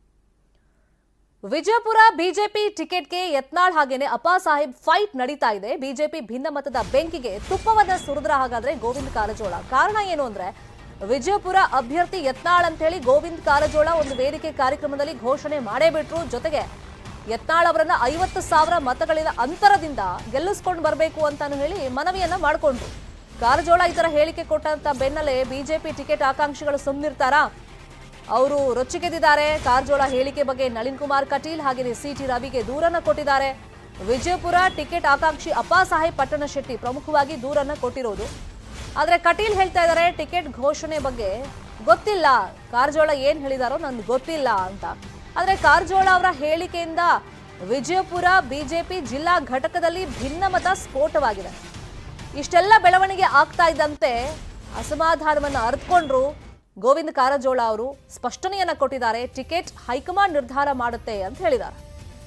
ವಿಜಯಪುರ ಬಿಜೆಪಿ ಟಿಕೆಟ್ಗೆ ಯತ್ನಾಳ್ ಹಾಗೇನೆ ಅಪ್ಪಾ ಸಾಹೇಬ್ ಫೈಟ್ ನಡೀತಾ ಇದೆ ಬಿಜೆಪಿ ಭಿನ್ನಮತದ ಬೆಂಕಿಗೆ ತುಪ್ಪವನ್ನ ಸುರಿದ್ರ ಹಾಗಾದ್ರೆ ಗೋವಿಂದ್ ಕಾರಜೋಳ ಕಾರಣ ಏನು ಅಂದ್ರೆ ವಿಜಯಪುರ ಅಭ್ಯರ್ಥಿ ಯತ್ನಾಳ್ ಅಂತ ಹೇಳಿ ಗೋವಿಂದ್ ಕಾರಜೋಳ ಒಂದು ವೇದಿಕೆ ಕಾರ್ಯಕ್ರಮದಲ್ಲಿ ಘೋಷಣೆ ಮಾಡೇ ಬಿಟ್ರು ಜೊತೆಗೆ ಯತ್ನಾಳ್ ಅವರನ್ನ ಐವತ್ತು ಸಾವಿರ ಮತಗಳಿನ ಅಂತರದಿಂದ ಗೆಲ್ಲಿಸ್ಕೊಂಡು ಬರಬೇಕು ಅಂತಾನು ಹೇಳಿ ಮನವಿಯನ್ನ ಮಾಡ್ಕೊಂಡ್ರು ಕಾರಜೋಳ ಈ ತರ ಹೇಳಿಕೆ ಕೊಟ್ಟಂತ ಬೆನ್ನಲ್ಲೇ ಬಿಜೆಪಿ ಟಿಕೆಟ್ ಆಕಾಂಕ್ಷಿಗಳು ಸುಮ್ಮನಿರ್ತಾರಾ ಅವರು ರೊಚ್ಚಿಗೆದ್ದಿದ್ದಾರೆ ಕಾರಜೋಳ ಹೇಳಿಕೆ ಬಗ್ಗೆ ನಳಿನ್ ಕುಮಾರ್ ಕಟೀಲ್ ಹಾಗೆಯೇ ಸಿಟಿ ರವಿಗೆ ದೂರನ್ನ ಕೊಟ್ಟಿದ್ದಾರೆ ವಿಜಯಪುರ ಟಿಕೆಟ್ ಆಕಾಂಕ್ಷಿ ಅಪ್ಪಾ ಸಾಹೇಬ್ ಪಟ್ಟಣ ಶೆಟ್ಟಿ ಪ್ರಮುಖವಾಗಿ ದೂರನ್ನ ಕೊಟ್ಟಿರೋದು ಆದ್ರೆ ಕಟೀಲ್ ಹೇಳ್ತಾ ಇದ್ದಾರೆ ಟಿಕೆಟ್ ಘೋಷಣೆ ಬಗ್ಗೆ ಗೊತ್ತಿಲ್ಲ ಕಾರಜೋಳ ಏನ್ ಹೇಳಿದಾರೋ ನನ್ಗೆ ಗೊತ್ತಿಲ್ಲ ಅಂತ ಆದ್ರೆ ಕಾರಜೋಳ ಅವರ ಹೇಳಿಕೆಯಿಂದ ವಿಜಯಪುರ ಬಿಜೆಪಿ ಜಿಲ್ಲಾ ಘಟಕದಲ್ಲಿ ಭಿನ್ನಮತ ಸ್ಫೋಟವಾಗಿದೆ ಇಷ್ಟೆಲ್ಲ ಬೆಳವಣಿಗೆ ಆಗ್ತಾ ಇದ್ದಂತೆ ಅಸಮಾಧಾನವನ್ನು ಅರ್ಥಕೊಂಡ್ರು ಗೋವಿಂದ ಕಾರಜೋಳ ಅವರು ಸ್ಪಷ್ಟನೆಯನ್ನ ಕೊಟ್ಟಿದ್ದಾರೆ ಟಿಕೆಟ್ ಹೈಕಮಾಂಡ್ ನಿರ್ಧಾರ ಮಾಡುತ್ತೆ ಅಂತ ಹೇಳಿದ್ದಾರೆ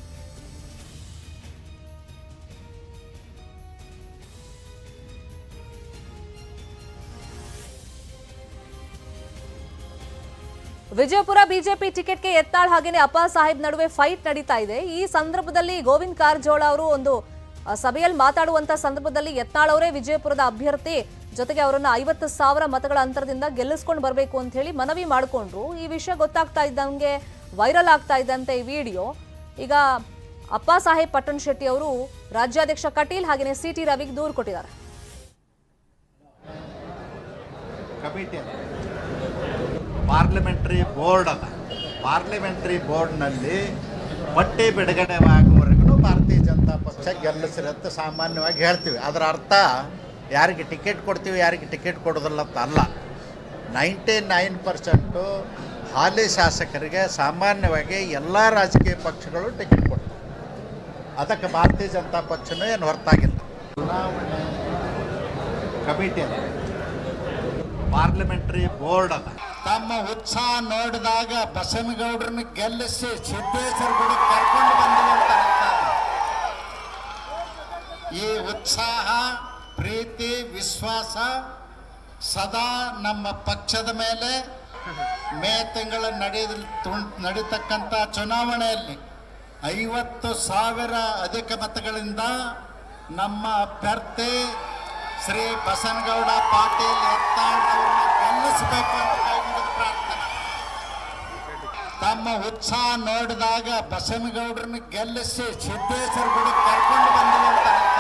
ವಿಜಯಪುರ ಬಿಜೆಪಿ ಟಿಕೆಟ್ಗೆ ಎತ್ತಾಳ್ ಹಾಗೇನೆ ಅಪ್ಪಾ ಸಾಹೇಬ್ ನಡುವೆ ಫೈಟ್ ನಡೀತಾ ಇದೆ ಈ ಸಂದರ್ಭದಲ್ಲಿ ಗೋವಿಂದ್ ಕಾರಜೋಳ ಅವರು ಒಂದು ಆ, ಸಭೆಯಲ್ಲಿ ಮಾತಾಡುವಂತ ಸಂದರ್ಭದಲ್ಲಿ ಯತ್ನಾಳ್ ಅವರೇ ವಿಜಯಪುರದ ಅಭ್ಯರ್ಥಿ ಜೊತೆಗೆ ಅವರನ್ನ ಐವತ್ತು ಸಾವಿರ ಮತಗಳ ಅಂತರದಿಂದ ಗೆಲ್ಲಿಸ್ಕೊಂಡು ಬರಬೇಕು ಅಂತ ಹೇಳಿ ಮನವಿ ಮಾಡಿಕೊಂಡ್ರು ಈ ವಿಷಯ ಗೊತ್ತಾಗ್ತಾ ಇದ್ದಂಗೆ ವೈರಲ್ ಆಗ್ತಾ ಇದ್ದಂತೆ ಈ ವಿಡಿಯೋ ಈಗ ಅಪ್ಪಾ ಸಾಹೇಬ್ ಪಟ್ಟಣ್ ಶೆಟ್ಟಿ ಅವರು ರಾಜ್ಯಾಧ್ಯಕ್ಷ ಕಟೀಲ್ ಹಾಗೆಯೇ ಸಿ ಟಿ ರವಿಗೆ ದೂರು ಕೊಟ್ಟಿದ್ದಾರೆ ಕಮಿಟಿ ಅದ ಪಾರ್ಲಿಮೆಂಟ್ರಿ ಬೋರ್ಡ್ ಅದ ಪಾರ್ಲಿಮೆಂಟ್ರಿ ಬೋರ್ಡ್ನಲ್ಲಿ ಪಟ್ಟಿ ಬಿಡುಗಡೆಯಾಗುವವರೆಗೂ ಭಾರತೀಯ ಜನತಾ ಪಕ್ಷ ಗೆಲ್ಲಿಸಿರತ್ತೆ ಸಾಮಾನ್ಯವಾಗಿ ಹೇಳ್ತೀವಿ ಅದರ ಅರ್ಥ ಯಾರಿಗೆ ಟಿಕೆಟ್ ಕೊಡ್ತೀವಿ ಯಾರಿಗೆ ಟಿಕೆಟ್ ಕೊಡೋದಿಲ್ಲ ಅಂತ ಅಲ್ಲ ನೈಂಟಿ ನೈನ್ ಪರ್ಸೆಂಟು ಹಾಲಿ ಶಾಸಕರಿಗೆ ಸಾಮಾನ್ಯವಾಗಿ ಎಲ್ಲ ರಾಜಕೀಯ ಪಕ್ಷಗಳು ಟಿಕೆಟ್ ಕೊಡ್ತವೆ ಅದಕ್ಕೆ ಭಾರತೀಯ ಜನತಾ ಪಕ್ಷನೂ ಏನು ಹೊರತಾಗಿಲ್ಲ ಚುನಾವಣೆ ಕಮಿಟಿ ಅದ ಪಾರ್ಲಿಮೆಂಟ್ರಿ ಬೋರ್ಡ್ ಅದ ತಮ್ಮ ಉತ್ಸಾಹ ನೋಡಿದಾಗ ಬಸನಗೌಡ್ರನ್ನ ಗೆಲ್ಲಿಸಿ ಸಿದ್ದೇಶ್ವರ ಗುಡಿ ಕರ್ಕೊಂಡು ಬಂದಿವೆ ಅಂತ ಅರ್ಥ. ಈ ಉತ್ಸಾಹ ಪ್ರೀತಿ ವಿಶ್ವಾಸ ಸದಾ ನಮ್ಮ ಪಕ್ಷದ ಮೇಲೆ ಮೇ ತಿಂಗಳ ನಡೆದ ನಡೀತಕ್ಕಂಥ ಚುನಾವಣೆಯಲ್ಲಿ ಐವತ್ತು ಸಾವಿರ ಅಧಿಕ ಮತಗಳಿಂದ ನಮ್ಮ ಅಭ್ಯರ್ಥಿ ಶ್ರೀ ಬಸನಗೌಡ ಪಾಟೀಲ್ ಯತ್ನಾಳ್ ಅವರನ್ನ ಗೆಲ್ಲಿಸಬೇಕು ಅಂತ ಕೈ ಮುಗಿದು ಪ್ರಾರ್ಥನೆ ತಮ್ಮ ಉತ್ಸಾಹ ನೋಡಿದಾಗ ಬಸನಗೌಡರನ್ನ ಗೆಲ್ಲಿಸಿ ಸಿದ್ದೇಶ್ವರ ಗುಡಿ ಕರ್ಕೊಂಡು ಬಂದಿವೆ ಅಂತ ಅರ್ಥ.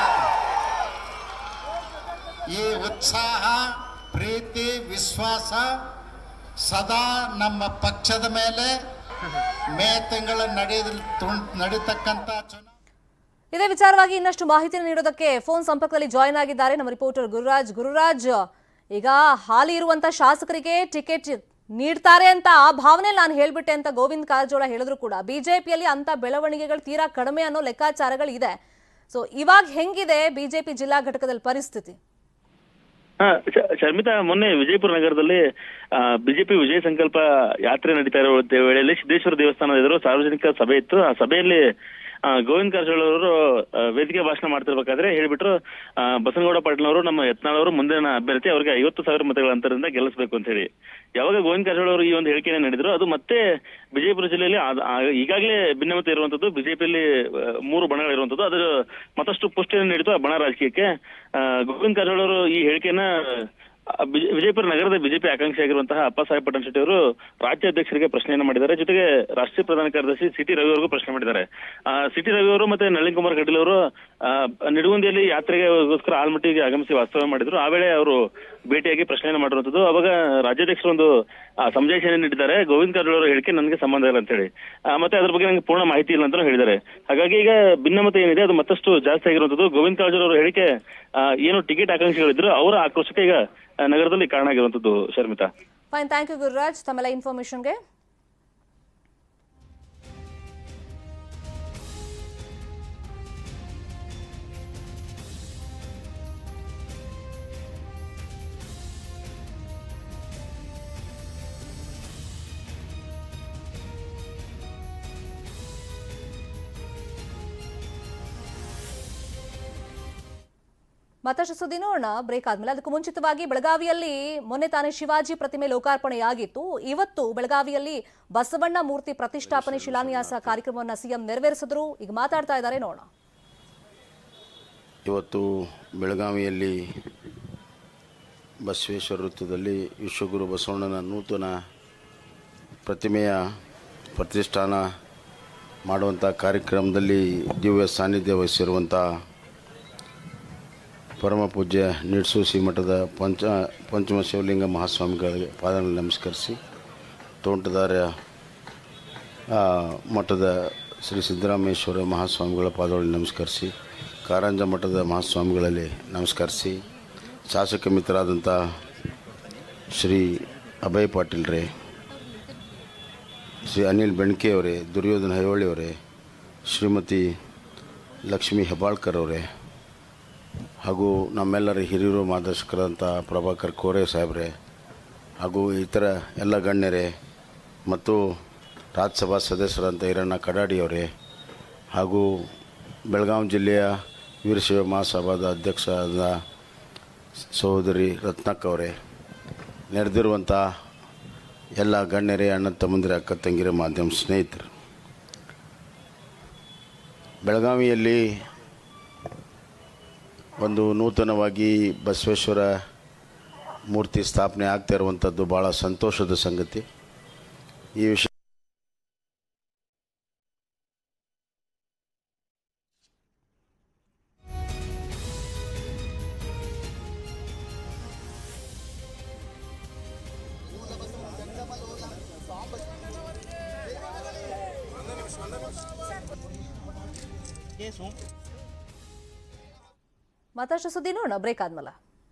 ಈ ಉತ್ಸಾಹ ಪ್ರೀತಿ ವಿಶ್ವಾಸ ಸದಾ ನಮ್ಮ ಪಕ್ಷದ ಮೇಲೆ ಮೇ ತಿಂಗಳ ನಡೆದ ನಡೀತಕ್ಕಂಥ ಚುನಾವಣೆ ಇದೇ ವಿಚಾರವಾಗಿ ಇನ್ನಷ್ಟು ಮಾಹಿತಿ ನೀಡೋದಕ್ಕೆ ಫೋನ್ ಸಂಪರ್ಕದಲ್ಲಿ ಜಾಯ್ನ್ ಆಗಿದ್ದಾರೆ ನಮ್ಮ ರಿಪೋರ್ಟರ್ ಗುರುರಾಜ್ ಗುರುರಾಜ್ ಈಗ ಹಾಲಿ ಇರುವಂತ ಶಾಸಕರಿಗೆ ಟಿಕೆಟ್ ನೀಡ್ತಾರೆ ಅಂತ ಆ ಭಾವನೆ ನಾನು ಹೇಳ್ಬಿಟ್ಟೆ ಅಂತ ಗೋವಿಂದ್ ಕಾರಜೋಳ ಹೇಳಿದ್ರು ಕೂಡ ಬಿಜೆಪಿಯಲ್ಲಿ ಅಂತ ಬೆಳವಣಿಗೆಗಳು ತೀರಾ ಕಡಿಮೆ ಅನ್ನೋ ಲೆಕ್ಕಾಚಾರಗಳು ಇದೆ ಸೊ ಇವಾಗ ಹೆಂಗಿದೆ ಬಿಜೆಪಿ ಜಿಲ್ಲಾ ಘಟಕದಲ್ಲಿ ಪರಿಸ್ಥಿತಿ ಹಾ ಶ- ಶರ್ಮಿತಾ ಮೊನ್ನೆ ವಿಜಯಪುರ ನಗರದಲ್ಲಿ ಬಿಜೆಪಿ ವಿಜಯ ಸಂಕಲ್ಪ ಯಾತ್ರೆ ನಡೀತಾ ಇರೋ ವೇಳೆಯಲ್ಲಿ ಸಿದ್ದೇಶ್ವರ ದೇವಸ್ಥಾನದ ಎದುರು ಸಾರ್ವಜನಿಕ ಸಭೆ ಇತ್ತು ಆ ಸಭೆಯಲ್ಲಿ ಆ, ಗೋವಿಂದ ಕಾರಜೋಳ ಅವರು ಆ, ವೇದಿಕೆ ಭಾಷಣ ಮಾಡ್ತಿರ್ಬೇಕಾದ್ರೆ ಹೇಳ್ಬಿಟ್ರು ಆ, ಬಸನಗೌಡ ಪಾಟೀಲ್ ಅವರು ನಮ್ಮ ಯತ್ನಾಳ್ ಅವರು ಮುಂದಿನ ಅಭ್ಯರ್ಥಿ ಅವರಿಗೆ ಐವತ್ತು ಸಾವಿರ ಮತಗಳ ಅಂತರದಿಂದ ಗೆಲ್ಲಿಸಬೇಕು ಅಂತ ಹೇಳಿ ಯಾವಾಗ ಗೋವಿಂದ ಕಾರಜೋಳ ಅವರು ಈ ಒಂದು ಹೇಳಿಕೆಯನ್ನು ನೀಡಿದ್ರು ಅದು ಮತ್ತೆ ವಿಜಯಪುರ ಜಿಲ್ಲೆಯಲ್ಲಿ ಆದ- ಆ, ಈಗಾಗಲೇ ಭಿನ್ನಮತ ಇರುವಂತದ್ದು ಬಿಜೆಪಿಯಲ್ಲಿ ಮೂರು ಬಣಗಳು ಇರುವಂತದ್ದು ಅದರ ಮತ್ತಷ್ಟು ಪುಷ್ಟಿಯನ್ನು ನೀಡಿತು ಆ ಬಣ ರಾಜಕೀಯಕ್ಕೆ ಆ, ಗೋವಿಂದ ಕಾರಜೋಳ ಅವರು ಈ ಹೇಳಿಕೆಯನ್ನ ಆ, ವಿಜಯ- ವಿಜಯಪುರ ನಗರದ ಬಿಜೆಪಿ ಆಕಾಂಕ್ಷಿ ಆಗಿರುವಂತಹ ಅಪ್ಪಸಾಹೇಬ್ ಪಟ್ಟಣ ಶೆಟ್ಟಿ ಅವರು ರಾಜ್ಯಾಧ್ಯಕ್ಷರಿಗೆ ಪ್ರಶ್ನೆಯನ್ನು ಮಾಡಿದ್ದಾರೆ ಜೊತೆಗೆ ರಾಷ್ಟ್ರೀಯ ಪ್ರಧಾನ ಕಾರ್ಯದರ್ಶಿ ಸಿಟಿ ರವಿ ಅವರಿಗೂ ಪ್ರಶ್ನೆ ಮಾಡಿದ್ದಾರೆ ಆ, ಸಿಟಿ ರವಿ ಅವರು ಮತ್ತೆ ನಳಿನ್ ಕುಮಾರ್ ಕಟೀಲ್ ಅವರು ಆ, ನಿಡುಗುಂದಿಯಲ್ಲಿ ಯಾತ್ರೆಗೋಸ್ಕರ ಆಲ್ಮಟ್ಟಿಗೆ ಆಗಮಿಸಿ ವಾಸ್ತವ್ಯ ಮಾಡಿದ್ರು ಆ ವೇಳೆ ಅವರು ಭೇಟಿಯಾಗಿ ಪ್ರಶ್ನೆಯನ್ನು ಮಾಡಿರುವಂತದ್ದು ಅವಾಗ ರಾಜ್ಯಾಧ್ಯಕ್ಷರು ಒಂದು ಆ, ಸಮಜಾಯಿಷಣೆ ನೀಡಿದ್ದಾರೆ ಗೋವಿಂದ ಕಾರಜೋಳ ಅವರ ಹೇಳಿಕೆ ನನಗೆ ಸಂಬಂಧ ಇಲ್ಲ ಅಂತ ಹೇಳಿ ಆ, ಮತ್ತೆ ಅದ್ರ ಬಗ್ಗೆ ನನಗೆ ಪೂರ್ಣ ಮಾಹಿತಿ ಇಲ್ಲ ಅಂತ ಹೇಳಿದ್ದಾರೆ ಹಾಗಾಗಿ ಈಗ ಭಿನ್ನಮತ ಏನಿದೆ ಅದು ಮತ್ತಷ್ಟು ಜಾಸ್ತಿ ಆಗಿರುವಂತದ್ದು ಗೋವಿಂದ ಕಾರಜೋಳ ಅವರ ಹೇಳಿಕೆ ಆ, ಏನು ಟಿಕೆಟ್ ಆಕಾಂಕ್ಷಿಗಳಿದ್ರು ಅವರ ಆಕ್ರೋಶಕ್ಕೆ ಈಗ ಆ, ನಗರದಲ್ಲಿ ಕಾರಣ ಆಗಿರುವಂತದ್ದು Sharmita fine thank you Gururaj ತಮ್ಮೆಲ್ಲ ಇನ್ಫಾರ್ಮೇಶನ್ಗೆ ಮತ್ತಷ್ಟು ಸುದ್ದಿ ನೋಡೋಣ ಬ್ರೇಕ್ ಆದ್ಮೇಲೆ ಅದಕ್ಕೂ ಮುಂಚಿತವಾಗಿ ಬೆಳಗಾವಿಯಲ್ಲಿ ಮೊನ್ನೆ ತಾನೇ ಶಿವಾಜಿ ಪ್ರತಿಮೆ ಲೋಕಾರ್ಪಣೆಯಾಗಿತ್ತು ಇವತ್ತು ಬೆಳಗಾವಿಯಲ್ಲಿ ಬಸವಣ್ಣ ಮೂರ್ತಿ ಪ್ರತಿಷ್ಠಾಪನೆ ಶಿಲಾನ್ಯಾಸ ಕಾರ್ಯಕ್ರಮವನ್ನು ಸಿಎಂ ನೆರವೇರಿಸಿದ್ರು ಈಗ ಮಾತಾಡ್ತಾ ಇದ್ದಾರೆ ನೋಡೋಣ ಇವತ್ತು ಬೆಳಗಾವಿಯಲ್ಲಿ ಬಸವೇಶ್ವರ ವೃತ್ತದಲ್ಲಿ ವಿಶ್ವಗುರು ಬಸವಣ್ಣನ ನೂತನ ಪ್ರತಿಮೆಯ ಪ್ರತಿಷ್ಠಾನ ಮಾಡುವಂಥ ಕಾರ್ಯಕ್ರಮದಲ್ಲಿ ದಿವ್ಯ ಸಾನ್ನಿಧ್ಯ ವಹಿಸಿರುವಂಥ ಪರಮ ಪೂಜ್ಯ ನಿಡ್ಸೂಸಿ ಮಠದ ಪಂಚ ಪಂಚಮ ಶಿವಲಿಂಗ ಮಹಾಸ್ವಾಮಿಗಳಿಗೆ ಪಾದಗಳನ್ನು ನಮಸ್ಕರಿಸಿ ತೋಂಟದಾರ ಆ, ಮಠದ ಶ್ರೀ ಸಿದ್ದರಾಮೇಶ್ವರ ಮಹಾಸ್ವಾಮಿಗಳ ಪಾದಗಳಿಗೆ ನಮಸ್ಕರಿಸಿ ಕಾರಂಜ ಮಠದ ಮಹಾಸ್ವಾಮಿಗಳಲ್ಲಿ ನಮಸ್ಕರಿಸಿ ಶಾಸಕ ಮಿತ್ರರಾದಂಥ ಶ್ರೀ ಅಭಯ್ ಪಾಟೀಲ್ರೇ ಶ್ರೀ ಅನಿಲ್ ಬೆಣ್ಕೆ ಅವರೇ ದುರ್ಯೋಧನ ಹೈವಳ್ಳಿ ಅವರೇ ಶ್ರೀಮತಿ ಲಕ್ಷ್ಮೀ ಹೆಬ್ಬಾಳ್ಕರ್ ಅವರೇ ಹಾಗೂ ನಮ್ಮೆಲ್ಲರ ಹಿರಿಯರು ಮಾರ್ಗದರ್ಶಕರಾದಂಥ ಪ್ರಭಾಕರ್ ಕೋರೆ ಸಾಹೇಬ್ರೆ ಹಾಗೂ ಇತರ ಎಲ್ಲ ಗಣ್ಯರೇ ಮತ್ತು ರಾಜ್ಯಸಭಾ ಸದಸ್ಯರಂಥ ಹಿರಣ್ಣ ಕಡಾಡಿಯವರೇ ಹಾಗೂ ಬೆಳಗಾವಿ ಜಿಲ್ಲೆಯ ವೀರಶೈವ ಮಹಾಸಭಾದ ಅಧ್ಯಕ್ಷರಾದ ಸಹೋದರಿ ರತ್ನಕ್ಕ ಅವರೇ ನೆರೆದಿರುವಂಥ ಎಲ್ಲ ಗಣ್ಯರೇ ಅಣ್ಣ ತಮ್ಮಂದಿರ ಅಕ್ಕ ತಂಗಿರ ಮಾಧ್ಯಮ ಸ್ನೇಹಿತರು ಬೆಳಗಾವಿಯಲ್ಲಿ ಒಂದು ನೂತನವಾಗಿ ಬಸವೇಶ್ವರ ಮೂರ್ತಿ ಸ್ಥಾಪನೆ ಆಗ್ತಾ ಇರುವಂಥದ್ದು ಭಾಳ ಸಂತೋಷದ ಸಂಗತಿ ಈ ವಿಷಯ ಮತ್ತಷ್ಟು ಸುದ್ದಿ ನೋಡೋಣ ಬ್ರೇಕ್ ಆದ್ಮೇಲೆ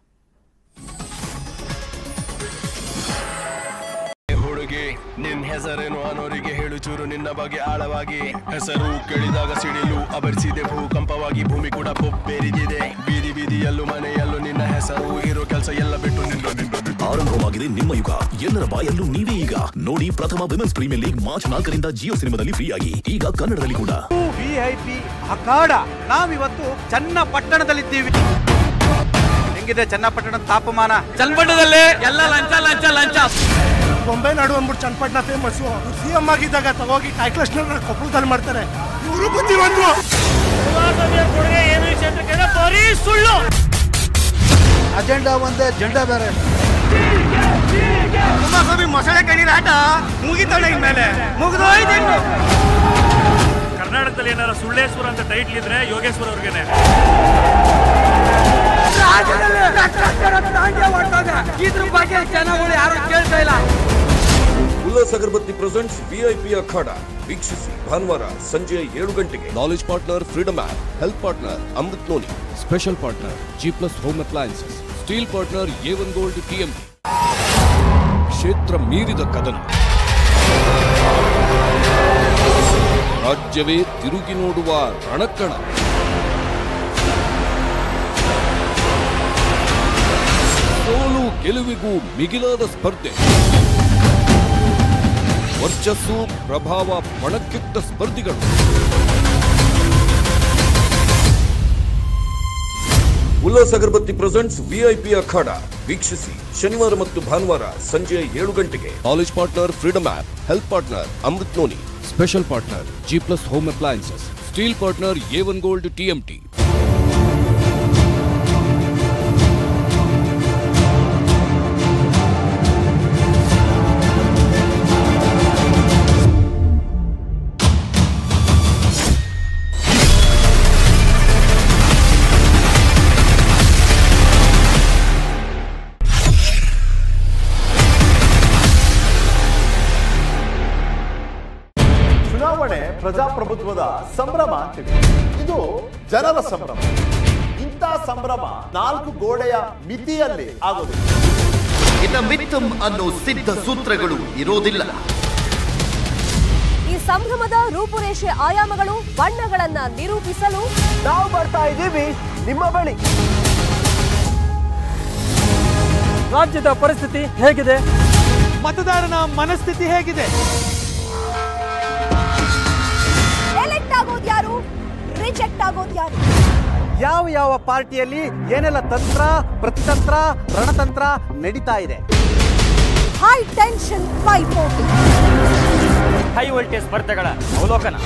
ಹುಡುಗಿ ನಿನ್ ಹೆಸರೇನು ಅನ್ನೋರಿಗೆ ಹೇಳು ಚೂರು ನಿನ್ನ ಬಗ್ಗೆ ಆಳವಾಗಿ ಹೆಸರು ಕೇಳಿದಾಗ ಸಿಡಿಲು ಅಬರಿಸಿದೆ ಭೂಕಂಪವಾಗಿ ಭೂಮಿ ಕೂಡ ಬೊಬ್ಬೆರಿದಿದೆ ಬೀದಿ ಬೀದಿಯಲ್ಲೂ ಮನೆಯಲ್ಲೂ ನಿನ್ನ ಹೆಸರು ಇರೋ ಕೆಲಸ ಎಲ್ಲ ಬಿಟ್ಟು ನಿನ್ನ ನಿನ್ನ ಆರಂಭವಾಗಿದೆ ನಿಮ್ಮ ಯುಗ ಎಲ್ಲರ ಬಾಯಲ್ಲೂ ನೀವೇ ಈಗ ನೋಡಿ ಪ್ರಥಮ ವಿಮೆನ್ಸ್ ಪ್ರೀಮಿಯರ್ ಲೀಗ್ ಮಾರ್ಚ್ ನಾಲ್ಕರಿಂದ ಜಿಯೋ ಸಿನಿಮಾದಲ್ಲಿ ಫ್ರೀ ಆಗಿ ಈಗ ಕನ್ನಡದಲ್ಲಿ ಕೂಡ ವಿಐಪಿ ಅಖಾಡ ನಾವಿವತ್ತು ಚನ್ನಪಟ್ಟಣದಲ್ಲಿದ್ದೀವಿ ಹೆಂಗಿದೆ ಚನ್ನಪಟ್ಟಣದ ತಾಪಮಾನ ಚನ್ನಪಟ್ಟಣದಲ್ಲಿ ಎಲ್ಲ ಲಂಚ ಲಂಚ ಲಂಚ ಬೊಂಬೆ ನಾಡು ಅಂದ್ಬಿಟ್ಟು ಚನ್ನಪಟ್ಟಣ ಫೇಮಸ್ ಸಿಎಂ ಆಗಿದ್ದಾಗ ತಗೋಗಿ ಕಾಯ್ಕೃಷ್ಣ ಕೊಪ್ಪಳದಲ್ಲಿ ಮಾಡ್ತಾರೆ ಇವರು ಬುದ್ಧಿವಂತರು ಕೊಡುಗೆ ಏನು ಈ ಕ್ಷೇತ್ರಕ್ಕೆ ಬರೀ ಸುಳ್ಳು ಅಜೆಂಡಾ ಒಂದೇ ಜೆಂಡಾ ಬೇರೆ ಕುಮಾರಸ್ವಾಮಿ ಮೊಸಳೆ ಕಣ್ಣೀರ್ ಆಟ ಮುಗಿತಾಳೆ ಇನ್ಮೇಲೆ ಮುಗಿದೋಯ್ತು ಕರ್ನಾಟಕದಲ್ಲಿ ಏನಾರ ಸುಳ್ಳೇಶ್ವರ ಅಂತ ಟೈಟ್ಲ್ ಇದ್ರೆ ಯೋಗೇಶ್ವರ ಅವ್ರಿಗೇನೆ ಇದ್ರ ಬಗ್ಗೆ ಜನಗಳು ಯಾರು ಕೇಳ್ತಾ ಇಲ್ಲ ಉಲ್ಲಾಸ್ ಅಗರಬತ್ತಿ ಪ್ರೆಸೆಂಟ್ಸ್ ವಿಐಪಿ ಅಖಾಡ ವೀಕ್ಷಿಸಿ ಭಾನುವಾರ ಸಂಜೆ ಏಳು ಗಂಟೆಗೆ knowledge partner Freedom App health partner Amrit Noni special partner G Plus home appliances steel partner A One Gold TM ಕ್ಷೇತ್ರ ಮೀರಿದ ಕದನ ರಾಜ್ಯವೇ ತಿರುಗಿ ನೋಡುವ ರಣಕಣ ಸೋಲು ಗೆಲುವಿಗೂ ಮಿಗಿಲಾದ ಸ್ಪರ್ಧೆ ವರ್ಚಸ್ಸು ಪ್ರಭಾವ ಪಣಕ್ಕಿಟ್ಟ ಸ್ಪರ್ಧಿಗಳು ಉಲ್ಲಾಸ್ ಅಗರಬತ್ತಿ ಪ್ರೆಸೆಂಟ್ಸ್ ವಿಐಪಿ ಅಖಾಡ ವೀಕ್ಷಿಸಿ ಶನಿವಾರ ಮತ್ತು ಭಾನುವಾರ ಸಂಜೆ ಏಳು ಗಂಟೆಗೆ knowledge partner Freedom App health partner Amrit Noni special partner G Plus home appliances steel partner A One Gold TMT ಚುನಾವಣೆ ಪ್ರಜಾಪ್ರಭುತ್ವದ ಸಂಭ್ರಮ ಅಂತೀವಿ ಇದು ಜನರ ಸಂಭ್ರಮ ಇಂಥ ಸಂಭ್ರಮ ನಾಲ್ಕು ಗೋಡೆಯ ಮಿತಿಯಲ್ಲಿ ಆಗೋದಿಲ್ಲ ಇನ್ನ ಮಿತ್ತಂ ಅನ್ನೋ ಸಿದ್ಧ ಸೂತ್ರಗಳು ಇರೋದಿಲ್ಲ ಈ ಸಂಭ್ರಮದ ರೂಪುರೇಷೆ ಆಯಾಮಗಳು ಬಣ್ಣಗಳನ್ನ ನಿರೂಪಿಸಲು ನಾವು ಬರ್ತಾ ಇದ್ದೀವಿ ನಿಮ್ಮ ಬಳಿ ರಾಜ್ಯದ ಪರಿಸ್ಥಿತಿ ಹೇಗಿದೆ ಮತದಾರನ ಮನಸ್ಥಿತಿ ಹೇಗಿದೆ ಎಲೆಕ್ಟ್ ಆಗೋದು ಯಾರು ರಿಜೆಕ್ಟ್ ಆಗೋದು ಯಾರು ಯಾವ ಯಾವ ಪಾರ್ಟಿಯಲ್ಲಿ ಏನೆಲ್ಲ ತಂತ್ರ ಪ್ರತಿತಂತ್ರ ರಣತಂತ್ರ ನಡೀತಾ ಇದೆ ಹೈ ಟೆನ್ಷನ್ ಪೈಪೋಟಿ ಹೈ ವೋಲ್ಟೇಜ್ ಸ್ಪರ್ಧೆಗಳ ಅವಲೋಕನ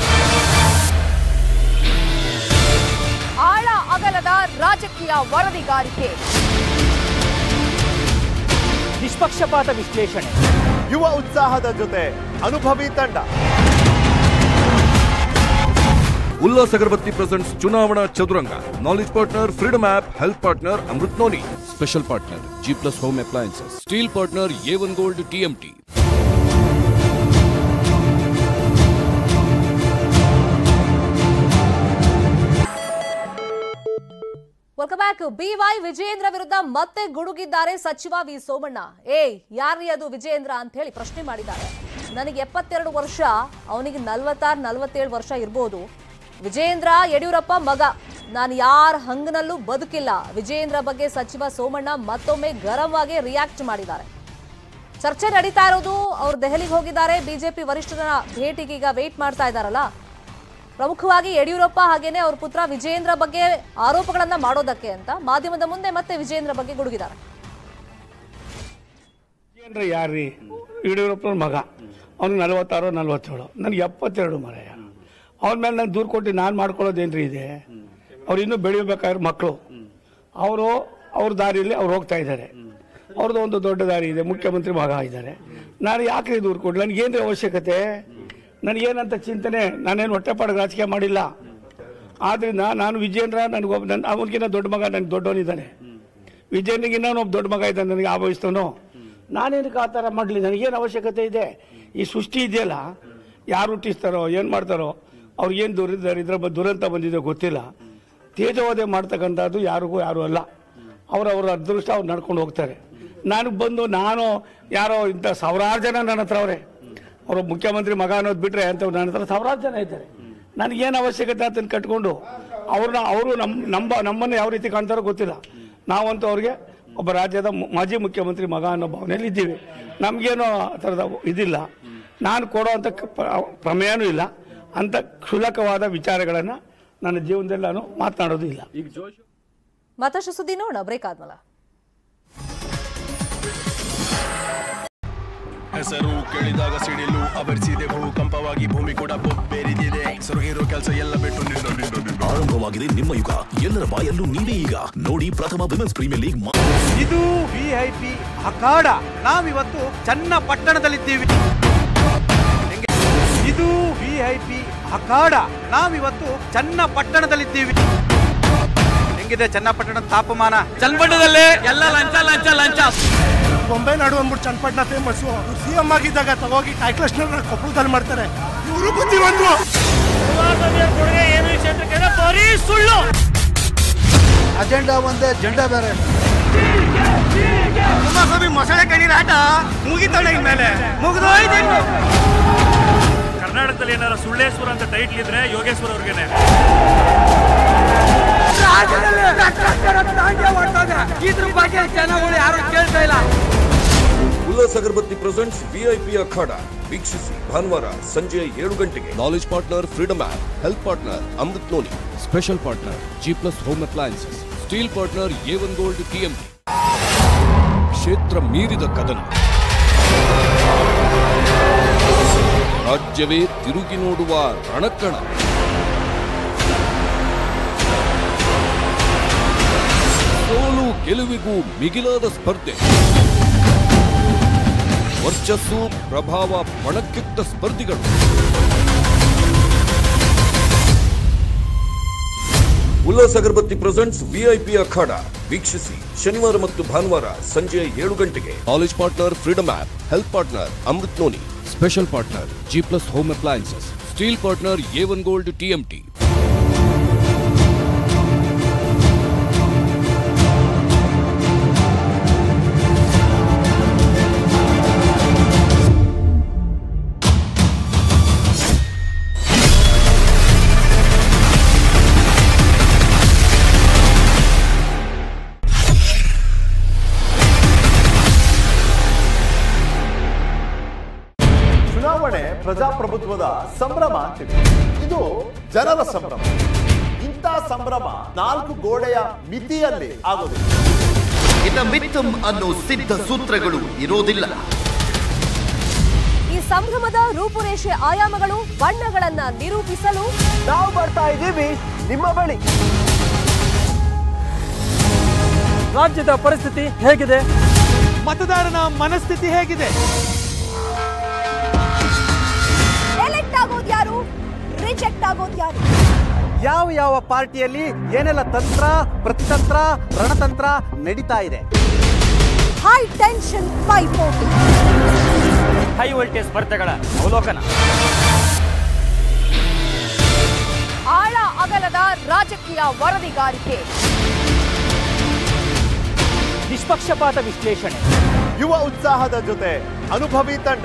ಆಳ ಅಗಲದ ರಾಜಕೀಯ ವರದಿಗಾರಿಕೆ ನಿಷ್ಪಕ್ಷಪಾತ ವಿಶ್ಲೇಷಣೆ ಯುವ ಉತ್ಸಾಹದ ಜೊತೆ ಅನುಭವಿ ತಂಡ ಉಲ್ಲಾಸ್ ಅಗರಬತ್ತಿ ಪ್ರೆಸೆಂಟ್ಸ್ ಚುನಾವಣಾ ಚದುರಂಗ knowledge partner Freedom App health partner Amrit Noni special partner G Plus home appliances steel partner A One Gold TMT welcome back BY Vijayendra ವಿರುದ್ಧ ಮತ್ತೆ ಗುಡುಗಿದ್ದಾರೆ ಸಚಿವ ವಿ ಸೋಮಣ್ಣ ಏಯ್ ಯಾರ್ರೀ ಅದು ವಿಜಯೇಂದ್ರ ಅಂತ ಹೇಳಿ ಪ್ರಶ್ನೆ ಮಾಡಿದ್ದಾರೆ ನನಗೆ ಎಪ್ಪತ್ತೆರಡು ವರ್ಷ ಅವನಿಗೆ ನಲ್ವತ್ತಾರು ನಲ್ವತ್ತೇಳು ವರ್ಷ ಇರ್ಬೋದು ವಿಜಯೇಂದ್ರ ಯಡಿಯೂರಪ್ಪ ಮಗ ನಾನು ಯಾರ ಹಂಗನಲ್ಲೂ ಬದುಕಿಲ್ಲ ವಿಜಯೇಂದ್ರ ಬಗ್ಗೆ ಸಚಿವ ಸೋಮಣ್ಣ ಮತ್ತೊಮ್ಮೆ ಗರಂ ಆಗಿ ರಿಯಾಕ್ಟ್ ಮಾಡಿದ್ದಾರೆ ಚರ್ಚೆ ನಡೀತಾ ಇರೋದು ಅವ್ರು ದೆಹಲಿಗೆ ಹೋಗಿದ್ದಾರೆ ಬಿಜೆಪಿ ವರಿಷ್ಠರ ಭೇಟಿಗೆ ಈಗ ವೇಟ್ ಮಾಡ್ತಾ ಇದ್ದಾರಲ್ಲ ಪ್ರಮುಖವಾಗಿ ಯಡಿಯೂರಪ್ಪ ಹಾಗೇನೆ ಅವ್ರ ಪುತ್ರ ವಿಜೇಂದ್ರ ಬಗ್ಗೆ ಆರೋಪಗಳನ್ನ ಮಾಡೋದಕ್ಕೆ ಅಂತ ಮಾಧ್ಯಮದ ಮುಂದೆ ಮತ್ತೆ ವಿಜೇಂದ್ರ ಬಗ್ಗೆ ಗುಡುಗಿದ್ದಾರೆ ವಿಜೇಂದ್ರ ಯಾರ್ರಿ ಯಡಿಯೂರಪ್ಪನ ಮಗ ಅವ್ನಿಗೆ ನಲವತ್ತಾರು ನಲವತ್ತೇಳು ನನಗೆ ಎಪ್ಪತ್ತೆರಡು ಮರೆಯ ಅವನ ಮೇಲೆ ನಾನು ದೂರು ಕೊಟ್ಟು ನಾನು ಮಾಡ್ಕೊಳ್ಳೋದೇನ್ರಿ ಇದೆ ಅವ್ರು ಇನ್ನೂ ಬೆಳಿಬೇಕಾದ್ರೆ ಮಕ್ಕಳು ಅವರು ಅವ್ರ ದಾರಿಯಲ್ಲಿ ಅವ್ರು ಹೋಗ್ತಾ ಇದ್ದಾರೆ ಅವ್ರದ್ದು ಒಂದು ದೊಡ್ಡ ದಾರಿ ಇದೆ ಮುಖ್ಯಮಂತ್ರಿ ಮಗ ಇದ್ದಾರೆ ನಾನು ಯಾಕೆ ದೂರು ಕೊಡ್ಲಿ ನನಗೇನ್ರಿ ಅವಶ್ಯಕತೆ ನನಗೇನಂತ ಚಿಂತನೆ ನಾನೇನು ಹೊಟ್ಟೆಪಾಡಿಗೆ ರಾಜಕೀಯ ಮಾಡಿಲ್ಲ ಆದ್ರಿಂದ ನಾನು ವಿಜೇಂದ್ರ ನನಗೊಬ್ಬ ನನ್ನ ಅವನಿಗಿನ್ನ ದೊಡ್ಡ ಮಗ ನನಗೆ ದೊಡ್ಡವನಿದ್ದಾನೆ ವಿಜಯನಿಗೆ ಇನ್ನೊಬ್ಬ ದೊಡ್ಡ ಮಗ ಇದ್ದಾನೆ ನನಗೆ ಆಭವಿಸ್ತವನು ನಾನೇನಕ್ಕೆ ಆ ಥರ ಮಾಡಲಿ ನನಗೇನು ಅವಶ್ಯಕತೆ ಇದೆ ಈ ಸೃಷ್ಟಿ ಇದೆಯಲ್ಲ ಯಾರು ಹುಟ್ಟಿಸ್ತಾರೋ ಏನು ಮಾಡ್ತಾರೋ ಅವ್ರಿಗೇನು ದುರಿದ್ದಾರೆ ಇದ್ರ ಬಗ್ಗೆ ದುರಂತ ಬಂದಿದೆ ಗೊತ್ತಿಲ್ಲ ತೇಜೋವಧೆ ಮಾಡ್ತಕ್ಕಂಥದ್ದು ಯಾರಿಗೂ ಯಾರು ಅಲ್ಲ ಅವರವರ ಅದೃಷ್ಟ ಅವ್ರು ನಡ್ಕೊಂಡು ಹೋಗ್ತಾರೆ ನನಗೆ ಬಂದು ನಾನು ಯಾರೋ ಇಂಥ ಸಾವಿರಾರು ಜನ ನನ್ನ ಹತ್ರ ಅವರೇ ಅವರು ಮುಖ್ಯಮಂತ್ರಿ ಮಗ ಅನ್ನೋದು ಬಿಟ್ಟರೆ ಅಂತ ನನ್ನ ಹತ್ರ ಸಾವಿರಾರು ಜನ ಇದ್ದಾರೆ ನನಗೇನು ಅವಶ್ಯಕತೆ ಅದನ್ನು ಕಟ್ಕೊಂಡು ಅವ್ರನ್ನ ಅವರು ನಮ್ಮ ನಂಬ ನಮ್ಮನ್ನು ಯಾವ ರೀತಿ ಕಾಣ್ತಾರೋ ಗೊತ್ತಿಲ್ಲ ನಾವಂತೂ ಅವ್ರಿಗೆ ಒಬ್ಬ ರಾಜ್ಯದ ಮು- ಮಾಜಿ ಮುಖ್ಯಮಂತ್ರಿ ಮಗ ಅನ್ನೋ ಭಾವನೆಯಲ್ಲಿ ಇದ್ದೀವಿ ನಮಗೇನೋ ಆ ಥರದ ಇದಿಲ್ಲ ನಾನು ಕೊಡೋ ಅಂಥ ಪ್ರಮೇಯನೂ ಇಲ್ಲ ಅಂಥ ಕ್ಷುಲ್ಲಕವಾದ ವಿಚಾರಗಳನ್ನು ನನ್ನ ಜೀವನದಲ್ಲಿ ನಾನು ಮಾತನಾಡೋದು ಇಲ್ಲ ಮತ್ತಷ್ಟು ಸುದ್ದಿ ನೋಡೋಣ ಬ್ರೇಕ್ ಆದ್ಮೇಲೆ ಹೆಸರು ಕೇಳಿದಾಗ ಸಿಡಿಲು ಅವರಿಸಿದೆ ಭೂಕಂಪವಾಗಿ ಭೂಮಿ ಕೂಡ ಬೊಬ್ಬೆರಿದಿದೆ ಸೊರಗಿರೋ ಕೆಲಸ ಎಲ್ಲ ಬಿಟ್ಟು ನಿಂಡು ನಿಂಡು ನಿಂಡು ಆರಂಭವಾಗಿದೆ ನಿಮ್ಮ ಯುಗ ಎಲ್ಲರ ಬಾಯಲ್ಲೂ ನೀವೇ ಈಗ ನೋಡಿ ಪ್ರಥಮ ವಿಮೆನ್ಸ್ ಪ್ರೀಮಿಯರ್ ಲೀಗ್ ಮಾ- ಇದು ವಿ ಐ ಪಿ ಅಖಾಡ ನಾವಿವತ್ತು ಚನ್ನಪಟ್ಟಣದಲ್ಲಿದ್ದೀವಿ ಹೆಂಗೆ? ಇದು ವಿ ಐ ಪಿ ಅಖಾಡ ನಾವಿವತ್ತು ಚನ್ನಪಟ್ಟಣದಲ್ಲಿದ್ದೀವಿ ಹೆಂಗಿದೆ ಚನ್ನಪಟ್ಟಣದ ತಾಪಮಾನ ಚನ್ನಪಟ್ಟಣದಲ್ಲಿ ಎಲ್ಲ ಲಂಚ ಲಂಚ ಲಂಚ ಬೊಂಬೆ ನಾಡು ಅಂದ್ಬಿಟ್ಟು ಚನ್ನಪಟ್ಟಣ ಫೇಮಸ್ ಸಿ ಎಂ ಆಗಿದ್ದಾಗ ತಗೋಗಿ ಕಾಯ್ಕ್ಲಸ್ನ ಕೊಪ್ಪಳದಲ್ಲಿ ಮಾಡ್ತಾರೆ ಇವರು ಬುದ್ಧಿವಂತರು ಕೊಡುಗೆ ಏನು ಈ ಕ್ಷೇತ್ರಕ್ಕೆ ಬರೀ ಸುಳ್ಳು ಅಜೆಂಡಾ ಒಂದೇ ಜೆಂಡಾ ಬೇರೆ ಕುಮಾರಸ್ವಾಮಿ ಮೊಸಳೆ ಕಣ್ಣೀರ್ ಆಟ ಮುಗಿತೋಣ ಇನ್ಮೇಲೆ ಮುಗಿದೋಯ್ತು ಕರ್ನಾಟಕದಲ್ಲಿ ಏನಾರ ಸುಳ್ಳೇಶ್ವರ ಅಂತ ಟೈಟ್ಲ್ ಇದ್ರೆ ಯೋಗೇಶ್ವರ ಅವ್ರಿಗೇನೆ ಇದ್ರ ಬಗ್ಗೆ ಜನಗಳು ಯಾರು ಕೇಳ್ತಾ ಇಲ್ಲ ಉಲ್ಲಾಸ್ ಅಗರಬತ್ತಿ ಪ್ರೆಸೆಂಟ್ಸ್ ವಿಐಪಿ ಅಖಾಡ ವೀಕ್ಷಿಸಿ ಭಾನುವಾರ ಸಂಜೆ ಏಳು ಗಂಟೆಗೆ knowledge partner Freedom App health partner Amrit Noni special partner G Plus home appliances steel partner A One Gold TMT ಕ್ಷೇತ್ರ ಮೀರಿದ ಕದನ ರಾಜ್ಯವೇ ತಿರುಗಿ ನೋಡುವ ರಣಕಣ ಸೋಲು ಗೆಲುವಿಗೂ ಮಿಗಿಲಾದ ಸ್ಪರ್ಧೆ ವರ್ಚಸ್ಸು ಪ್ರಭಾವ ಪಣಕ್ಕಿಟ್ಟ ಸ್ಪರ್ಧಿಗಳು ಉಲ್ಲಾಸ್ ಅಗರಬತ್ತಿ ಪ್ರೆಸೆಂಟ್ಸ್ ವಿಐಪಿ ಅಖಾಡ ವೀಕ್ಷಿಸಿ ಶನಿವಾರ ಮತ್ತು ಭಾನುವಾರ ಸಂಜೆ ಏಳು ಗಂಟೆಗೆ college partner Freedom App health partner Amrit Noni special partner G Plus home appliances steel partner A One Gold TMT ಚುನಾವಣೆ ಪ್ರಜಾಪ್ರಭುತ್ವದ ಸಂಭ್ರಮ ಅಂತೀವಿ ಇದು ಜನರ ಸಂಭ್ರಮ ಇಂಥ ಸಂಭ್ರಮ ನಾಲ್ಕು ಗೋಡೆಯ ಮಿತಿಯಲ್ಲಿ ಆಗೋದಿಲ್ಲ ಇನ್ನು ಮಿತ್ತಂ ಅನ್ನೋ ಸಿದ್ಧ ಸೂತ್ರಗಳು ಇರೋದಿಲ್ಲ ಈ ಸಂಭ್ರಮದ ರೂಪುರೇಷೆ ಆಯಾಮಗಳು ಬಣ್ಣಗಳನ್ನ ನಿರೂಪಿಸಲು ನಾವು ಬರ್ತಾ ಇದ್ದೀವಿ ನಿಮ್ಮ ಬಳಿ ರಾಜ್ಯದ ಪರಿಸ್ಥಿತಿ ಹೇಗಿದೆ ಮತದಾರನ ಮನಸ್ಥಿತಿ ಹೇಗಿದೆ ಎಲೆಕ್ಟ್ ಆಗೋದು ಯಾರು ರಿಜೆಕ್ಟ್ ಆಗೋದು ಯಾರು ಯಾವ ಯಾವ ಪಾರ್ಟಿಯಲ್ಲಿ ಏನೆಲ್ಲ ತಂತ್ರ ಪ್ರತಿತಂತ್ರ ರಣತಂತ್ರ ನಡೀತಾ ಇದೆ ಹೈ ಟೆನ್ಷನ್ ಪೈಪೋಟಿ ಹೈ ವೋಲ್ಟೇಜ್ ಸ್ಪರ್ಧೆಗಳ ಅವಲೋಕನ ಆಳ ಅಗಲದ ರಾಜಕೀಯ ವರದಿಗಾರಿಕೆ ನಿಷ್ಪಕ್ಷಪಾತ ವಿಶ್ಲೇಷಣೆ ಯುವ ಉತ್ಸಾಹದ ಜೊತೆ ಅನುಭವಿ ತಂಡ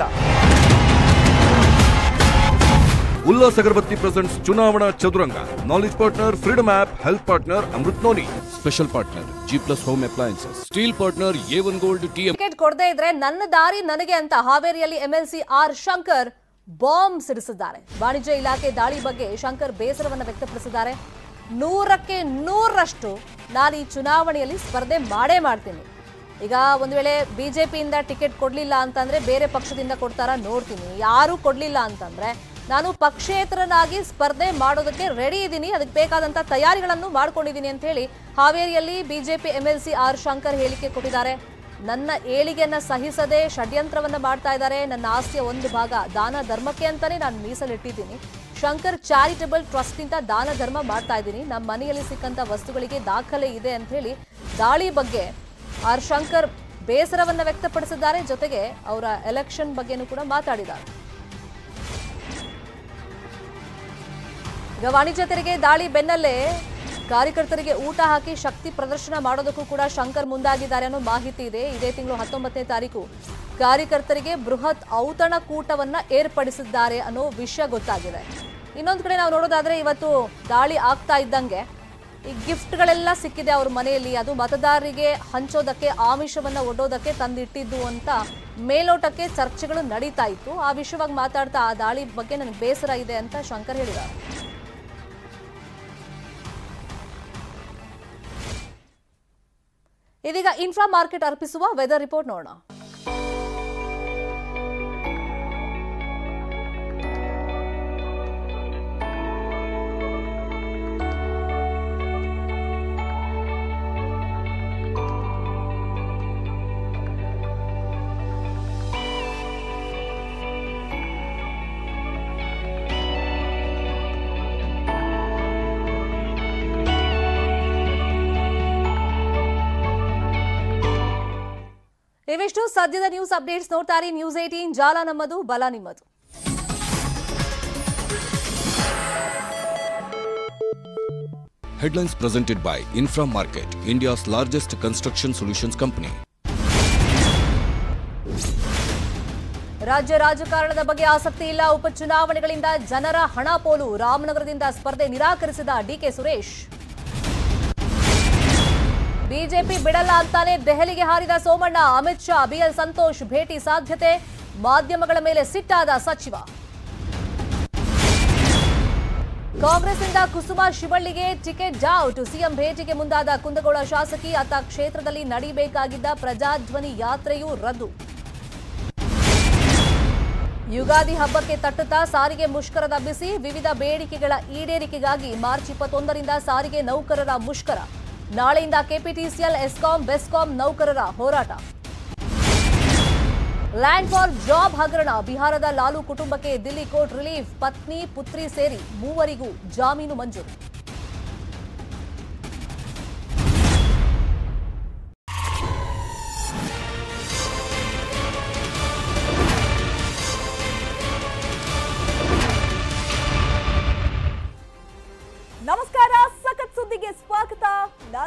ಉಲ್ಲಾಸ್ ಅಗರಬತ್ತಿ ಪ್ರೆಸೆಂಟ್ಸ್ ಚುನಾವಣಾ ಚದುರಂಗ knowledge partner Freedom App health partner Amrit Noni special partner G Plus home appliances steel partner A One Gold TM ticket ಕೊಡದೇ ಇದ್ರೆ ನನ್ನ ದಾರಿ ನನಗೆ ಅಂತ ಹಾವೇರಿಯಲ್ಲಿ ಎಂಎಲ್ಸಿ ಆರ್ ಶಂಕರ್ ಬಾಂಬ್ ಸಿಡಿಸಿದ್ದಾರೆ ವಾಣಿಜ್ಯ ಇಲಾಖೆ ದಾಳಿ ಬಗ್ಗೆ ಶಂಕರ್ ಬೇಸರವನ್ನು ವ್ಯಕ್ತಪಡಿಸಿದ್ದಾರೆ ನೂರಕ್ಕೆ ನೂರರಷ್ಟು ನಾನು ಈ ಚುನಾವಣೆಯಲ್ಲಿ ಸ್ಪರ್ಧೆ ಮಾಡೇ ಮಾಡ್ತೀನಿ ಈಗ ಒಂದು ವೇಳೆ ಬಿಜೆಪಿಯಿಂದ ಟಿಕೆಟ್ ಕೊಡ್ಲಿಲ್ಲ ಅಂತಂದ್ರೆ ಬೇರೆ ಪಕ್ಷದಿಂದ ಕೊಡ್ತಾರ ನೋಡ್ತೀನಿ ಯಾರು ಕೊಡ್ಲಿಲ್ಲ ಅಂತಂದ್ರೆ ನಾನು ಪಕ್ಷೇತರನಾಗಿ ಸ್ಪರ್ಧೆ ಮಾಡೋದಕ್ಕೆ ರೆಡಿ ಇದ್ದೀನಿ ಅದಕ್ಕೆ ಬೇಕಾದಂತ ತಯಾರಿಗಳನ್ನು ಮಾಡ್ಕೊಂಡಿದ್ದೀನಿ ಅಂತ ಹೇಳಿ ಹಾವೇರಿಯಲ್ಲಿ ಬಿಜೆಪಿ ಎಂಎಲ್ಸಿ ಆರ್ ಶಂಕರ್ ಹೇಳಿಕೆ ಕೊಟ್ಟಿದ್ದಾರೆ ನನ್ನ ಏಳಿಗೆಯನ್ನ ಸಹಿಸದೆ ಷಡ್ಯಂತ್ರವನ್ನ ಮಾಡ್ತಾ ಇದ್ದಾರೆ ನನ್ನ ಆಸ್ತಿಯ ಒಂದು ಭಾಗ ದಾನ ಧರ್ಮಕ್ಕೆ ಅಂತಾನೆ ನಾನು ಮೀಸಲಿಟ್ಟಿದ್ದೀನಿ ಶಂಕರ್ ಚಾರಿಟಬಲ್ ಟ್ರಸ್ಟ್ನಿಂದ ದಾನ ಧರ್ಮ ಮಾಡ್ತಾ ಇದ್ದೀನಿ ನಮ್ಮ ಮನೆಯಲ್ಲಿ ಸಿಕ್ಕಂತ ವಸ್ತುಗಳಿಗೆ ದಾಖಲೆ ಇದೆ ಅಂತ ಹೇಳಿ ದಾಳಿ ಬಗ್ಗೆ ಆರ್ ಶಂಕರ್ ಬೇಸರವನ್ನ ವ್ಯಕ್ತಪಡಿಸಿದ್ದಾರೆ ಜೊತೆಗೆ ಅವರ ಎಲೆಕ್ಷನ್ ಬಗ್ಗೆನೂ ಕೂಡ ಮಾತಾಡಿದ್ದಾರೆ ಈಗ ವಾಣಿಜ್ಯ ತೆರಿಗೆ ದಾಳಿ ಬೆನ್ನಲ್ಲೇ ಕಾರ್ಯಕರ್ತರಿಗೆ ಊಟ ಹಾಕಿ ಶಕ್ತಿ ಪ್ರದರ್ಶನ ಮಾಡೋದಕ್ಕೂ ಕೂಡ ಶಂಕರ್ ಮುಂದಾಗಿದ್ದಾರೆ ಅನ್ನೋ ಮಾಹಿತಿ ಇದೆ ಇದೇ ತಿಂಗಳು ಹತ್ತೊಂಬತ್ತನೇ ತಾರೀಕು ಕಾರ್ಯಕರ್ತರಿಗೆ ಬೃಹತ್ ಔತಣಕೂಟವನ್ನ ಏರ್ಪಡಿಸಿದ್ದಾರೆ ಅನ್ನೋ ವಿಷಯ ಗೊತ್ತಾಗಿದೆ ಇನ್ನೊಂದು ಕಡೆ ನಾವು ನೋಡೋದಾದ್ರೆ ಇವತ್ತು ದಾಳಿ ಆಗ್ತಾ ಇದ್ದಂಗೆ ಈ ಗಿಫ್ಟ್ಗಳೆಲ್ಲ ಸಿಕ್ಕಿದೆ ಅವ್ರ ಮನೆಯಲ್ಲಿ ಅದು ಮತದಾರರಿಗೆ ಹಂಚೋದಕ್ಕೆ ಆಮಿಷವನ್ನ ಒಡ್ಡೋದಕ್ಕೆ ತಂದಿಟ್ಟಿದ್ದು ಅಂತ ಮೇಲೋಟಕ್ಕೆ ಚರ್ಚೆಗಳು ನಡೀತಾ ಇತ್ತು ಆ ವಿಷಯವಾಗಿ ಮಾತಾಡ್ತಾ ಆ ದಾಳಿ ಬಗ್ಗೆ ನನಗೆ ಬೇಸರ ಇದೆ ಅಂತ ಶಂಕರ್ ಹೇಳಿದ್ದಾರೆ ಇದೀಗ ಇನ್ಫ್ರಾ ಮಾರ್ಕೆಟ್ ಅರ್ಪಿಸುವ ವೆದರ್ ರಿಪೋರ್ಟ್ ನೋಡೋಣ ಇವಿಷ್ಟು ಸದ್ಯದ ನ್ಯೂಸ್ ಅಪ್ಡೇಟ್ಸ್ ನೋಡ್ತಾರೆ ನ್ಯೂಸ್ ಏಟೀನ್ ಜಾಲ ನಮ್ಮದು ಬಲ ನಿಮ್ಮದು Headlines presented by Infra Market, India's largest construction solutions company. ರಾಜ್ಯ ರಾಜಕಾರಣದ ಬಗ್ಗೆ ಆಸಕ್ತಿ ಇಲ್ಲ ಉಪಚುನಾವಣೆಗಳಿಂದ ಜನರ ಹಣ ಪೋಲು ರಾಮನಗರದಿಂದ ಸ್ಪರ್ಧೆ ನಿರಾಕರಿಸಿದ ಡಿಕೆ ಸುರೇಶ್ ಬಿಜೆಪಿ ಬಿಡಲ್ಲ ಅಂತಾನೆ ದೆಹಲಿಗೆ ಹಾರಿದ ಸೋಮಣ್ಣ ಅಮಿತ್ ಶಾ ಬಿಎಲ್ ಸಂತೋಷ್ ಭೇಟಿ ಸಾಧ್ಯತೆ ಮಾಧ್ಯಮಗಳ ಮೇಲೆ ಸಿಟ್ಟಾದ ಸಚಿವ ಕಾಂಗ್ರೆಸ್ನಿಂದ ಕುಸುಮಾ ಶಿವಳ್ಳಿಗೆ ಟಿಕೆಟ್ ಡೌಟ್ ಸಿಎಂ ಭೇಟಿಗೆ ಮುಂದಾದ ಕುಂದಗೋಳ ಶಾಸಕಿ ಅತ್ತ ಕ್ಷೇತ್ರದಲ್ಲಿ ನಡೀಬೇಕಾಗಿದ್ದ ಪ್ರಜಾಧ್ವನಿ ಯಾತ್ರೆಯೂ ರದ್ದು ಯುಗಾದಿ ಹಬ್ಬಕ್ಕೆ ತಟ್ಟುತ್ತಾ ಸಾರಿಗೆ ಮುಷ್ಕರದ ಬಿಸಿ ವಿವಿಧ ಬೇಡಿಕೆಗಳ ಈಡೇರಿಕೆಗಾಗಿ ಮಾರ್ಚ್ ಇಪ್ಪತ್ತೊಂದರಿಂದ ಸಾರಿಗೆ ನೌಕರರ ಮುಷ್ಕರ ನಾಳೆಯಿಂದ ಕೆಪಿಟಿಸಿಎಲ್ ಎಸ್ಕಾಂ ಬೆಸ್ಕಾಂ ನೌಕರರ ಹೋರಾಟ ಲ್ಯಾಂಡ್ ಫಾರ್ ಜಾಬ್ ಹಗರಣ ಬಿಹಾರದ ಲಾಲು ಕುಟುಂಬಕ್ಕೆ ದಿಲ್ಲಿ ಕೋರ್ಟ್ ರಿಲೀಫ್ ಪತ್ನಿ ಪುತ್ರಿ ಸೇರಿ ಮೂವರಿಗೂ ಜಾಮೀನು ಮಂಜೂರು